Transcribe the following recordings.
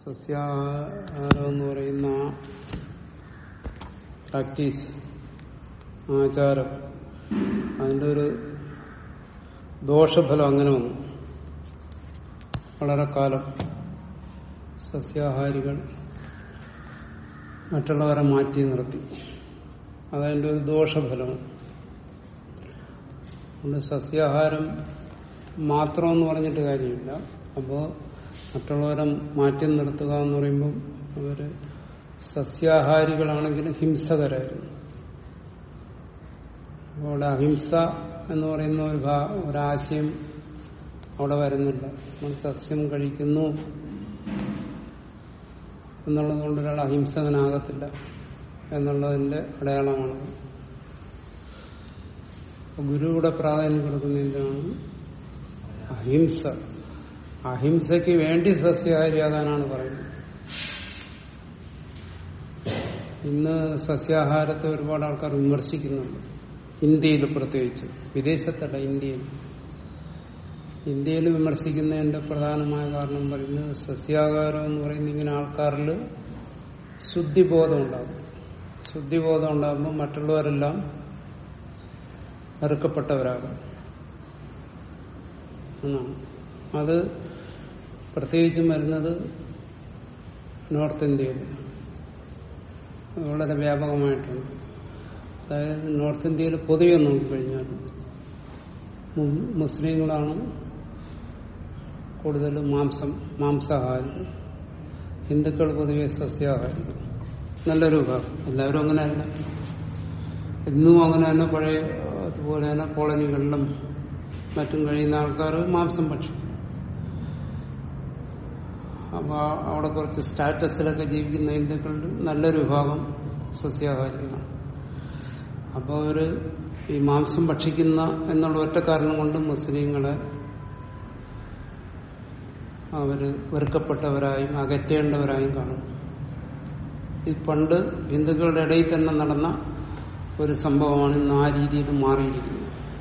സസ്യാഹാരം എന്ന് പറയുന്ന ആ പ്രാക്ടീസ് ആചാരം അതിന്റെ ഒരു ദോഷഫലം അങ്ങനെ വന്നു വളരെ കാലം സസ്യാഹാരികൾ മറ്റുള്ളവരെ മാറ്റി നിർത്തി അതതിന്റെ ഒരു ദോഷഫലമാണ് അതുകൊണ്ട് സസ്യാഹാരം മാത്രം എന്ന് പറഞ്ഞിട്ട് കാര്യമില്ല അപ്പോൾ മറ്റുള്ളവരെ മാറ്റി നിർത്തുക എന്ന് പറയുമ്പം അവര് സസ്യാഹാരികളാണെങ്കിലും ഹിംസകരായിരുന്നു അപ്പോൾ അവിടെ അഹിംസ എന്ന് പറയുന്ന ഒരു ഭാ- ഒരാശയം അവിടെ വരുന്നില്ല നമ്മൾ സസ്യം കഴിക്കുന്നു എന്നുള്ളത് കൊണ്ട് ഒരാൾ അഹിംസകനാകത്തില്ല എന്നുള്ളതിന്റെ അടയാളമാണ് അപ്പൊ ഗുരുവിടെ പ്രാധാന്യം കൊടുക്കുന്ന എന്താണ് അഹിംസ അഹിംസയ്ക്ക് വേണ്ടി സസ്യാഹാരിയാകാനാണ് പറയുന്നത് ഇന്ന് സസ്യാഹാരത്തെ ഒരുപാട് ആൾക്കാർ വിമർശിക്കുന്നുണ്ട് ഇന്ത്യയിൽ പ്രത്യേകിച്ച് വിദേശത്തല്ല ഇന്ത്യയിൽ ഇന്ത്യയിൽ വിമർശിക്കുന്നതിന്റെ പ്രധാനമായ കാരണം പറയുന്നത് സസ്യാഹാരം എന്ന് പറയുന്ന ഇങ്ങനെ ആൾക്കാരിൽ ശുദ്ധിബോധം ഉണ്ടാകും ശുദ്ധിബോധം ഉണ്ടാകുമ്പോൾ മറ്റുള്ളവരെല്ലാം വെറുക്കപ്പെട്ടവരാകും എന്നാണ് അത് പ്രത്യേകിച്ചും വരുന്നത് നോർത്ത് ഇന്ത്യയിൽ അത് വളരെ വ്യാപകമായിട്ടുണ്ട് അതായത് നോർത്ത് ഇന്ത്യയിൽ പൊതുവെ നോക്കിക്കഴിഞ്ഞാൽ മു- മുസ്ലിങ്ങളാണ് കൂടുതലും മാംസം മാംസാഹാരികൾ ഹിന്ദുക്കൾ പൊതുവെ സസ്യാഹാരികൾ നല്ലൊരു വിഭാഗം എല്ലാവരും അങ്ങനെയല്ല ഇന്നും അങ്ങനെ തന്നെ പഴയ അതുപോലെ തന്നെ കോളനികളിലും മറ്റും കഴിയുന്ന ആൾക്കാർ മാംസം ഭക്ഷിക്കും അപ്പൊ അവിടെ കുറച്ച് സ്റ്റാറ്റസിലൊക്കെ ജീവിക്കുന്ന ഹിന്ദുക്കളുടെ നല്ലൊരു വിഭാഗം സസ്യാഹാരികളാണ് അപ്പോൾ അവര് ഈ മാംസം ഭക്ഷിക്കുന്ന എന്നുള്ള ഒറ്റ കാരണം കൊണ്ട് മുസ്ലിങ്ങളെ അവര് വെറുക്കപ്പെട്ടവരായും അകറ്റേണ്ടവരായും കാണും ഇത് പണ്ട് ഹിന്ദുക്കളുടെ ഇടയിൽ തന്നെ നടന്ന ഒരു സംഭവമാണ് ഇന്ന് ആ രീതിയിൽ മാറിയിരിക്കുന്നത്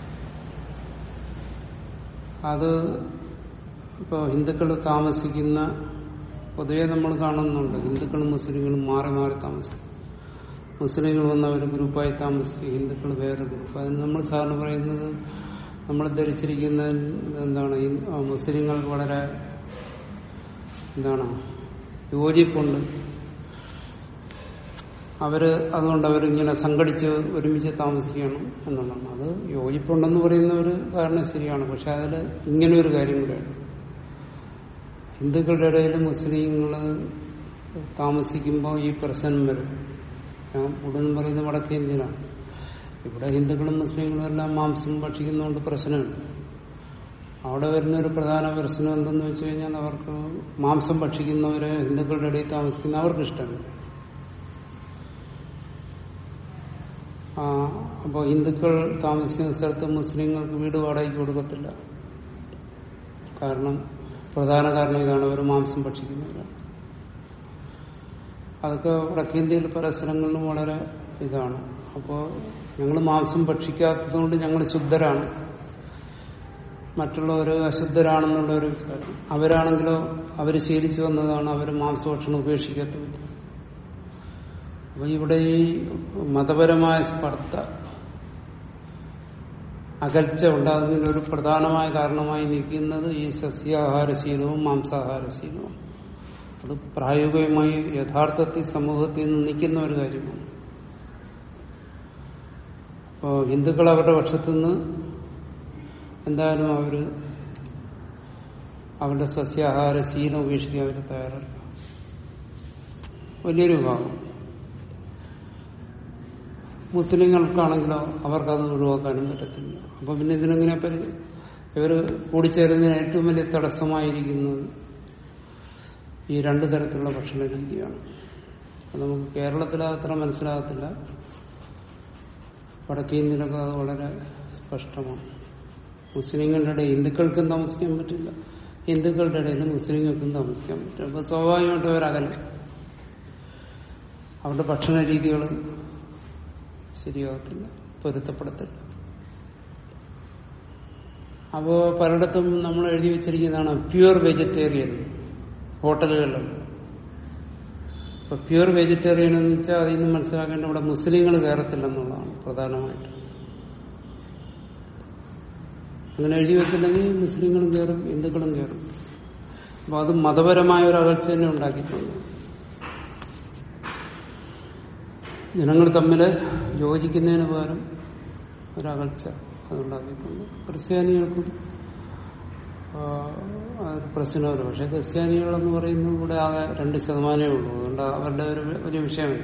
അത് ഇപ്പോൾ ഹിന്ദുക്കൾ താമസിക്കുന്ന പൊതുവെ നമ്മൾ കാണുന്നുണ്ട് ഹിന്ദുക്കളും മുസ്ലിങ്ങളും മാറി മാറി താമസിക്കും മുസ്ലിങ്ങൾ വന്ന ഒരു ഗ്രൂപ്പായി താമസിക്കും ഹിന്ദുക്കൾ വേറെ ഗ്രൂപ്പ് അതിന് നമ്മൾ സാധാരണ പറയുന്നത് നമ്മൾ ധരിച്ചിരിക്കുന്ന എന്താണ് ഈ മുസ്ലിങ്ങൾക്ക് വളരെ എന്താണ് യോജിപ്പുണ്ട് അവര് അതുകൊണ്ട് അവരിങ്ങനെ സംഘടിച്ച് ഒരുമിച്ച് താമസിക്കണം എന്നുള്ളതാണ് അത് യോജിപ്പുണ്ടെന്ന് പറയുന്ന ഒരു കാരണം ശരിയാണ് പക്ഷെ അതിൽ ഇങ്ങനെ ഒരു കാര്യം കൂടെയാണ് ഹിന്ദുക്കളുടെ ഇടയിൽ മുസ്ലിങ്ങൾ താമസിക്കുമ്പോൾ ഈ പ്രശ്നം വരും ഞാൻ ഉടൻ പറയുന്നത് വടക്കേ ഇന്ത്യയിലാണ് ഇവിടെ ഹിന്ദുക്കളും മുസ്ലിങ്ങളും എല്ലാം മാംസം ഭക്ഷിക്കുന്നതുകൊണ്ട് പ്രശ്നമുണ്ട് അവിടെ വരുന്ന ഒരു പ്രധാന പ്രശ്നം എന്തെന്ന് വെച്ച് കഴിഞ്ഞാൽ അവർക്ക് മാംസം ഭക്ഷിക്കുന്നവര് ഹിന്ദുക്കളുടെ ഇടയിൽ താമസിക്കുന്ന അവർക്ക് ഇഷ്ടമല്ല ആ, അപ്പോൾ ഹിന്ദുക്കൾ താമസിക്കുന്ന സ്ഥലത്ത് മുസ്ലിങ്ങൾക്ക് വീട് വാടകയ്ക്ക് കൊടുക്കത്തില്ല കാരണം പ്രധാന കാരണം ഇതാണ് അവർ മാംസം ഭക്ഷിക്കുന്നവരാണ് അതൊക്കെ വടക്കേന്ത്യയിൽ പല സ്ഥലങ്ങളിലും വളരെ ഇതാണ് അപ്പോൾ ഞങ്ങൾ മാംസം ഭക്ഷിക്കാത്തതുകൊണ്ട് ഞങ്ങൾ ശുദ്ധരാണ് മറ്റുള്ളവർ അശുദ്ധരാണെന്നുള്ള ഒരു വിചാരം അവരാണെങ്കിലോ അവർ ശീലിച്ചു വന്നതാണ് അവർ മാംസഭക്ഷണം ഉപേക്ഷിക്കാത്തത് അപ്പൊ ഇവിടെ ഈ മതപരമായ സ്പർദ്ധ അകൽച്ച ഉണ്ടാകുന്നതിന് ഒരു പ്രധാനമായ കാരണമായി നിൽക്കുന്നത് ഈ സസ്യാഹാരശീലവും മാംസാഹാരശീലവും അത് പ്രായോഗികമായി യഥാർത്ഥത്തിൽ സമൂഹത്തിൽ നിന്ന് നിൽക്കുന്ന ഒരു കാര്യമാണ് അപ്പോ ഹിന്ദുക്കൾ അവരുടെ പക്ഷത്തു നിന്ന് എന്തായാലും അവര് അവരുടെ സസ്യാഹാര ശീലം ഉപേക്ഷിക്കാൻ അവർ തയ്യാറല്ല വലിയൊരു വിഭാഗം മുസ്ലിങ്ങൾക്കാണെങ്കിലോ അവർക്കത് ഒഴിവാക്കാനും പറ്റത്തില്ല അപ്പൊ പിന്നെ ഇതിനെങ്ങനെ പരി ഇവര് കൂടിച്ചേരുന്നതിന് ഏറ്റവും വലിയ തടസ്സമായിരിക്കുന്നത് ഈ രണ്ടു തരത്തിലുള്ള ഭക്ഷണ രീതിയാണ് അത് നമുക്ക് കേരളത്തിൽ അത്ര മനസ്സിലാകത്തില്ല വടക്കേ ഇന്ത്യയിലൊക്കെ അത് വളരെ സ്പഷ്ടമാണ് മുസ്ലിങ്ങളുടെ ഇടയിൽ ഹിന്ദുക്കൾക്കും താമസിക്കാൻ പറ്റില്ല ഹിന്ദുക്കളുടെ ഇടയിൽ മുസ്ലിങ്ങൾക്കും താമസിക്കാൻ പറ്റില്ല അപ്പൊ സ്വാഭാവികമായിട്ടും അവരകലും അവരുടെ ഭക്ഷണ രീതികൾ ശരിയാകത്തില്ല പൊരുത്തപ്പെടത്തില്ല അപ്പോ പലയിടത്തും നമ്മൾ എഴുതി വെച്ചിരിക്കുന്നതാണ് പ്യുവർ വെജിറ്റേറിയൻ ഹോട്ടലുകളിലും ഇപ്പൊ പ്യൂർ വെജിറ്റേറിയൻ എന്ന് വെച്ചാൽ അതിൽ നിന്ന് മനസ്സിലാക്കേണ്ട ഇവിടെ മുസ്ലിങ്ങൾ കയറത്തില്ലെന്നുള്ളതാണ് പ്രധാനമായിട്ട് അങ്ങനെ എഴുതി വെച്ചിട്ടുണ്ടെങ്കിൽ മുസ്ലിങ്ങളും കയറും ഹിന്ദുക്കളും കയറും അപ്പൊ അത് മതപരമായ ഒരു അകൽച്ച തന്നെ ഉണ്ടാക്കിയിട്ടുണ്ട് ജനങ്ങൾ തമ്മിൽ യോജിക്കുന്നതിന് പകരം ഒരകൽച്ച അതുണ്ടാക്കിയിട്ടുണ്ട് ക്രിസ്ത്യാനികൾക്കും ആ, അതൊരു പ്രശ്നമല്ല പക്ഷെ ക്രിസ്ത്യാനികളെന്ന് പറയുന്നത് ഇവിടെ ആകെ രണ്ട് ശതമാനമേ ഉള്ളൂ അതുകൊണ്ട് അവരുടെ ഒരു വലിയ വിഷയമില്ല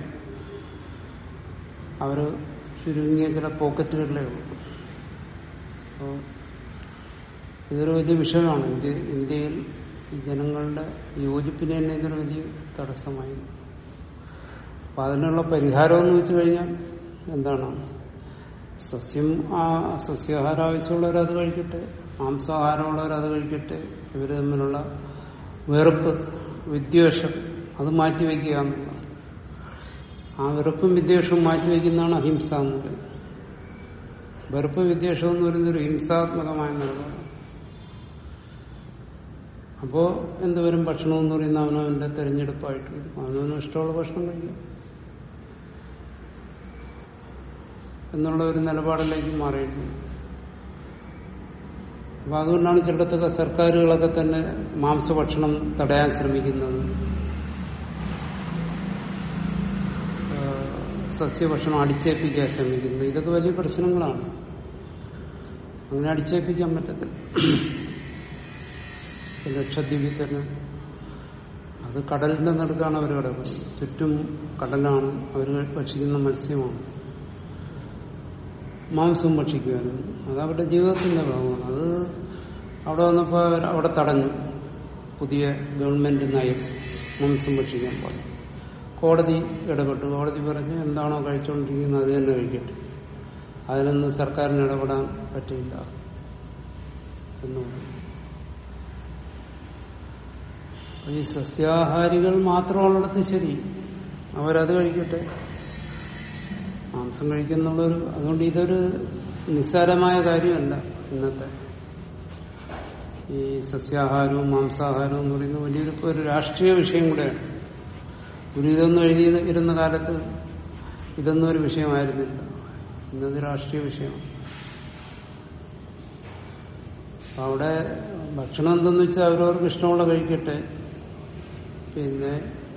അവര് ചുരുങ്ങിയ ചില പോക്കറ്റുകളിലേ ഉള്ളൂ അപ്പോൾ ഇതൊരു വലിയ വിഷയമാണ് ഇന്ത്യ ഇന്ത്യയിൽ ഈ ജനങ്ങളുടെ യോജിപ്പിന് തന്നെ ഇതൊരു വലിയ തടസ്സമായി അപ്പൊ അതിനുള്ള പരിഹാരം എന്ന് വെച്ച് കഴിഞ്ഞാൽ എന്താണ് സസ്യം ആ സസ്യാഹാരം ആവശ്യമുള്ളവർ അത് കഴിക്കട്ടെ മാംസാഹാരമുള്ളവർ അത് കഴിക്കട്ടെ ഇവർ തമ്മിലുള്ള വെറുപ്പ് വിദ്വേഷം അത് മാറ്റിവെക്കുക എന്നുള്ള ആ വെറുപ്പും വിദ്വേഷവും മാറ്റിവെക്കുന്നതാണ് അഹിംസ എന്ന് പറയുന്നത് വെറുപ്പ് വിദ്വേഷം എന്ന് പറയുന്നത് ഒരു ഹിംസാത്മകമായ നിലപാടാണ് അപ്പോ എന്തുവരും ഭക്ഷണം എന്ന് പറയുന്ന അവനവന്റെ തെരഞ്ഞെടുപ്പായിട്ട് വരും. അവനവന് ഇഷ്ടമുള്ള ഭക്ഷണം കഴിക്കാം എന്നുള്ള ഒരു നിലപാടിലേക്ക് മാറിയിട്ടുണ്ട് അപ്പൊ അതുകൊണ്ടാണ് ചിലയിടത്തൊക്കെ സർക്കാരുകളൊക്കെ തന്നെ മാംസഭക്ഷണം തടയാൻ ശ്രമിക്കുന്നത് ഏഹ് സസ്യഭക്ഷണം അടിച്ചേൽപ്പിക്കാൻ ശ്രമിക്കുന്നത് ഇതൊക്കെ വലിയ പ്രശ്നങ്ങളാണ് അങ്ങനെ അടിച്ചേൽപ്പിക്കാൻ പറ്റത്തില്ല ഇപ്പൊ ലക്ഷദ്വീപിൽ തന്നെ അത് കടലിന്റെ നടുക്കാണ് അവർ കിടക്കുന്നത് ചുറ്റും കടലാണ് അവർ ഭക്ഷിക്കുന്ന മത്സ്യമാണ് മാംസവും ഭക്ഷിക്കുമായിരുന്നു അത് അവരുടെ ജീവിതത്തിന്റെ ഭാഗമാണ് അത് അവിടെ വന്നപ്പോൾ അവർ അവിടെ തടഞ്ഞു പുതിയ ഗവൺമെന്റ് നയം മാംസം ഭക്ഷിക്കാൻ പാടില്ല കോടതി ഇടപെട്ടു കോടതി പറഞ്ഞു എന്താണോ കഴിച്ചുകൊണ്ടിരിക്കുന്നത് അത് തന്നെ കഴിക്കട്ടെ അതിനൊന്നും സർക്കാരിന് ഇടപെടാൻ പറ്റില്ല എന്ന് പറഞ്ഞു അപ്പൊ ഈ സസ്യാഹാരികൾ മാത്രമുള്ളിടത്ത് ശരി അവരത് കഴിക്കട്ടെ മാംസം കഴിക്കുന്നുള്ളൊരു അതുകൊണ്ട് ഇതൊരു നിസ്സാരമായ കാര്യമല്ല ഇന്നത്തെ ഈ സസ്യാഹാരവും മാംസാഹാരവും എന്ന് പറയുന്നത് വലിയൊരു ഇപ്പൊ ഒരു രാഷ്ട്രീയ വിഷയം കൂടെയാണ് ഒരു ഇതൊന്നും എഴുതി ഇരുന്ന കാലത്ത് ഇതൊന്നും ഒരു വിഷയമായിരുന്നില്ല ഇന്നത് രാഷ്ട്രീയ വിഷയമാണ് അപ്പൊ അവിടെ ഭക്ഷണം എന്തെന്ന് വെച്ചാൽ അവരവർക്ക് ഇഷ്ടമുള്ള കഴിക്കട്ടെ പിന്നെ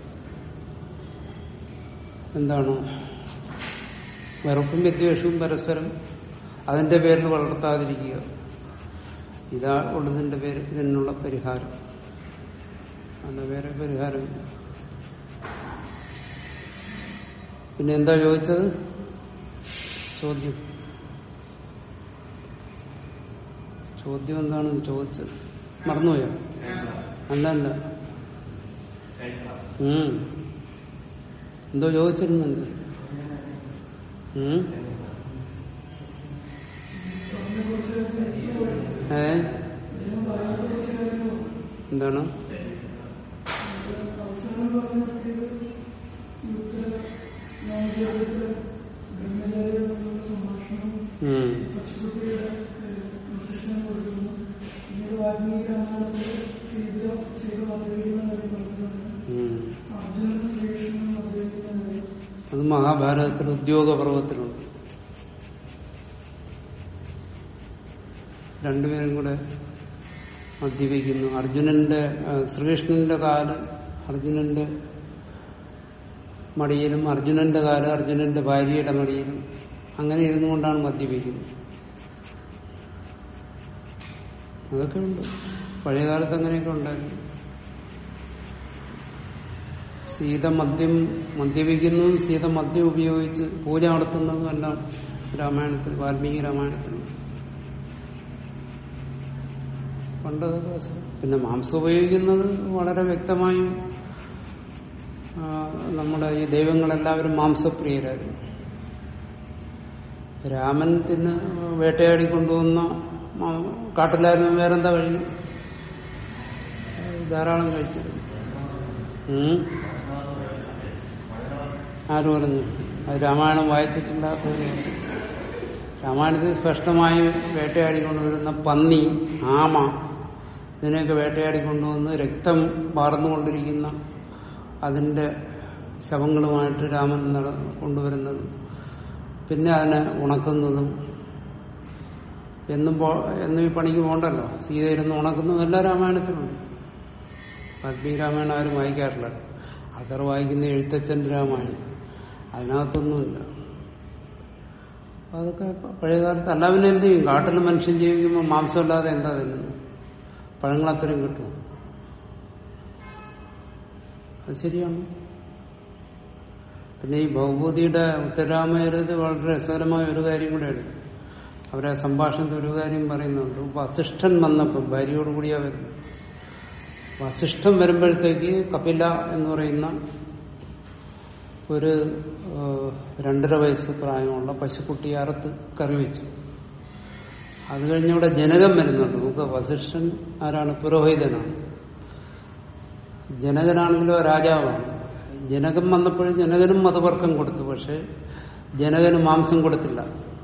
എന്താണ് വെറുപ്പും വിദ്വേഷവും പരസ്പരം അതിന്റെ പേരിൽ വളർത്താതിരിക്കുക ഇതാ ഉള്ളതിന്റെ പേര് ഇതിനുള്ള പരിഹാരം അതിന്റെ വേറെ പരിഹാരമില്ല പിന്നെ എന്താ ചോദിച്ചത് ചോദ്യം ചോദ്യം എന്താണെന്ന് ചോദിച്ചത് മറന്നുപോയോ അല്ല അല്ല ഉം. എന്തോ ചോദിച്ചിരുന്നുണ്ട് ഉം. ഏ എന്താണ് ഉം. ഉം. അത് മഹാഭാരതത്തിൽ ഉദ്യോഗപർവത്തിലുണ്ട് രണ്ടുപേരും കൂടെ മദ്യപിക്കുന്നു അർജുനന്റെ ആ, ശ്രീകൃഷ്ണന്റെ കാല് അർജുനന്റെ മടിയിലും അർജുനന്റെ കാല് അർജുനന്റെ ഭാര്യയുടെ മടിയിലും അങ്ങനെ ഇരുന്നു കൊണ്ടാണ് മദ്യപിക്കുന്നത് അതൊക്കെ ഉണ്ട് പഴയകാലത്ത് അങ്ങനെയൊക്കെ ഉണ്ടായിരുന്നു സീത മദ്യം മദ്യപിക്കുന്നതും സീത മദ്യം ഉപയോഗിച്ച് പൂജ നടത്തുന്നതും എല്ലാം രാമായണത്തിൽ വാൽമീകി രാമായണത്തിൽ പണ്ടതൊക്കെ രസം. പിന്നെ മാംസം ഉപയോഗിക്കുന്നത് വളരെ വ്യക്തമായും ആ, നമ്മുടെ ഈ ദൈവങ്ങളെല്ലാവരും മാംസപ്രിയരായിരുന്നു രാമൻ തിന്ന് വേട്ടയാടി കൊണ്ടുവന്ന മാ- കാട്ടിലായിരുന്നു വേറെന്താ കഴിയും ധാരാളം കഴിച്ചിരുന്നു ഉം. ആര് പറഞ്ഞു അത് രാമായണം വായിച്ചിട്ടില്ലാത്ത രാമായണത്തിൽ സ്പഷ്ടമായി വേട്ടയാടിക്കൊണ്ടുവരുന്ന പന്നി ആമ ഇതിനെയൊക്കെ വേട്ടയാടിക്കൊണ്ടുവന്ന് രക്തം വാർന്നുകൊണ്ടിരിക്കുന്ന അതിന്റെ ശവങ്ങളുമായിട്ട് രാമൻ നട കൊണ്ടുവരുന്നതും പിന്നെ അതിനെ ഉണക്കുന്നതും എന്നും പോ എന്നും ഈ പണിക്ക് പോകണ്ടല്ലോ സീതയിരുന്ന് ഉണക്കുന്നതും എല്ലാ രാമായണത്തിലുണ്ട് വാൽമീകി രാമായണം ആരും വായിക്കാറില്ല ആൾക്കാർ വായിക്കുന്ന എഴുത്തച്ഛന്റെ രാമായണം അതിനകത്തൊന്നുമില്ല അതൊക്കെ പഴയ കാലത്ത് അല്ല പിന്നെ എന്ത് ചെയ്യും കാട്ടിൽ മനുഷ്യൻ ജീവിക്കുമ്പോൾ മാംസമില്ലാതെ എന്താ തിന്നുന്നത് പഴങ്ങൾ അത്രയും കിട്ടും അത് ശരിയാണ് പിന്നെ ഈ ഭൗഭൂതിയുടെ ഉത്തരാമയരുത് വളരെ രസകരമായ ഒരു കാര്യം കൂടെയാണ് അവരെ സംഭാഷണത്തിൽ ഒരു കാര്യം പറയുന്നുണ്ട് വസിഷ്ഠൻ വന്നപ്പോൾ ഭാര്യയോടുകൂടിയാ വരുന്നു വസിഷ്ഠൻ വരുമ്പോഴത്തേക്ക് കപില എന്ന് പറയുന്ന ഒരു ഏഹ്, രണ്ടര വയസ്സ് പ്രായമുള്ള പശുക്കുട്ടിയെ അറുത്ത് കറി വെച്ചു അത് കഴിഞ്ഞവിടെ ജനകം വരുന്നുണ്ട് നമുക്ക് വസിഷ്ഠൻ ആരാണ് പുരോഹിതനാണ് ജനകനാണെങ്കിലോ രാജാവാണ് ജനകം വന്നപ്പോഴും ജനകനും മതവർക്കം കൊടുത്തു പക്ഷെ ജനകന് മാംസം കൊടുത്തില്ല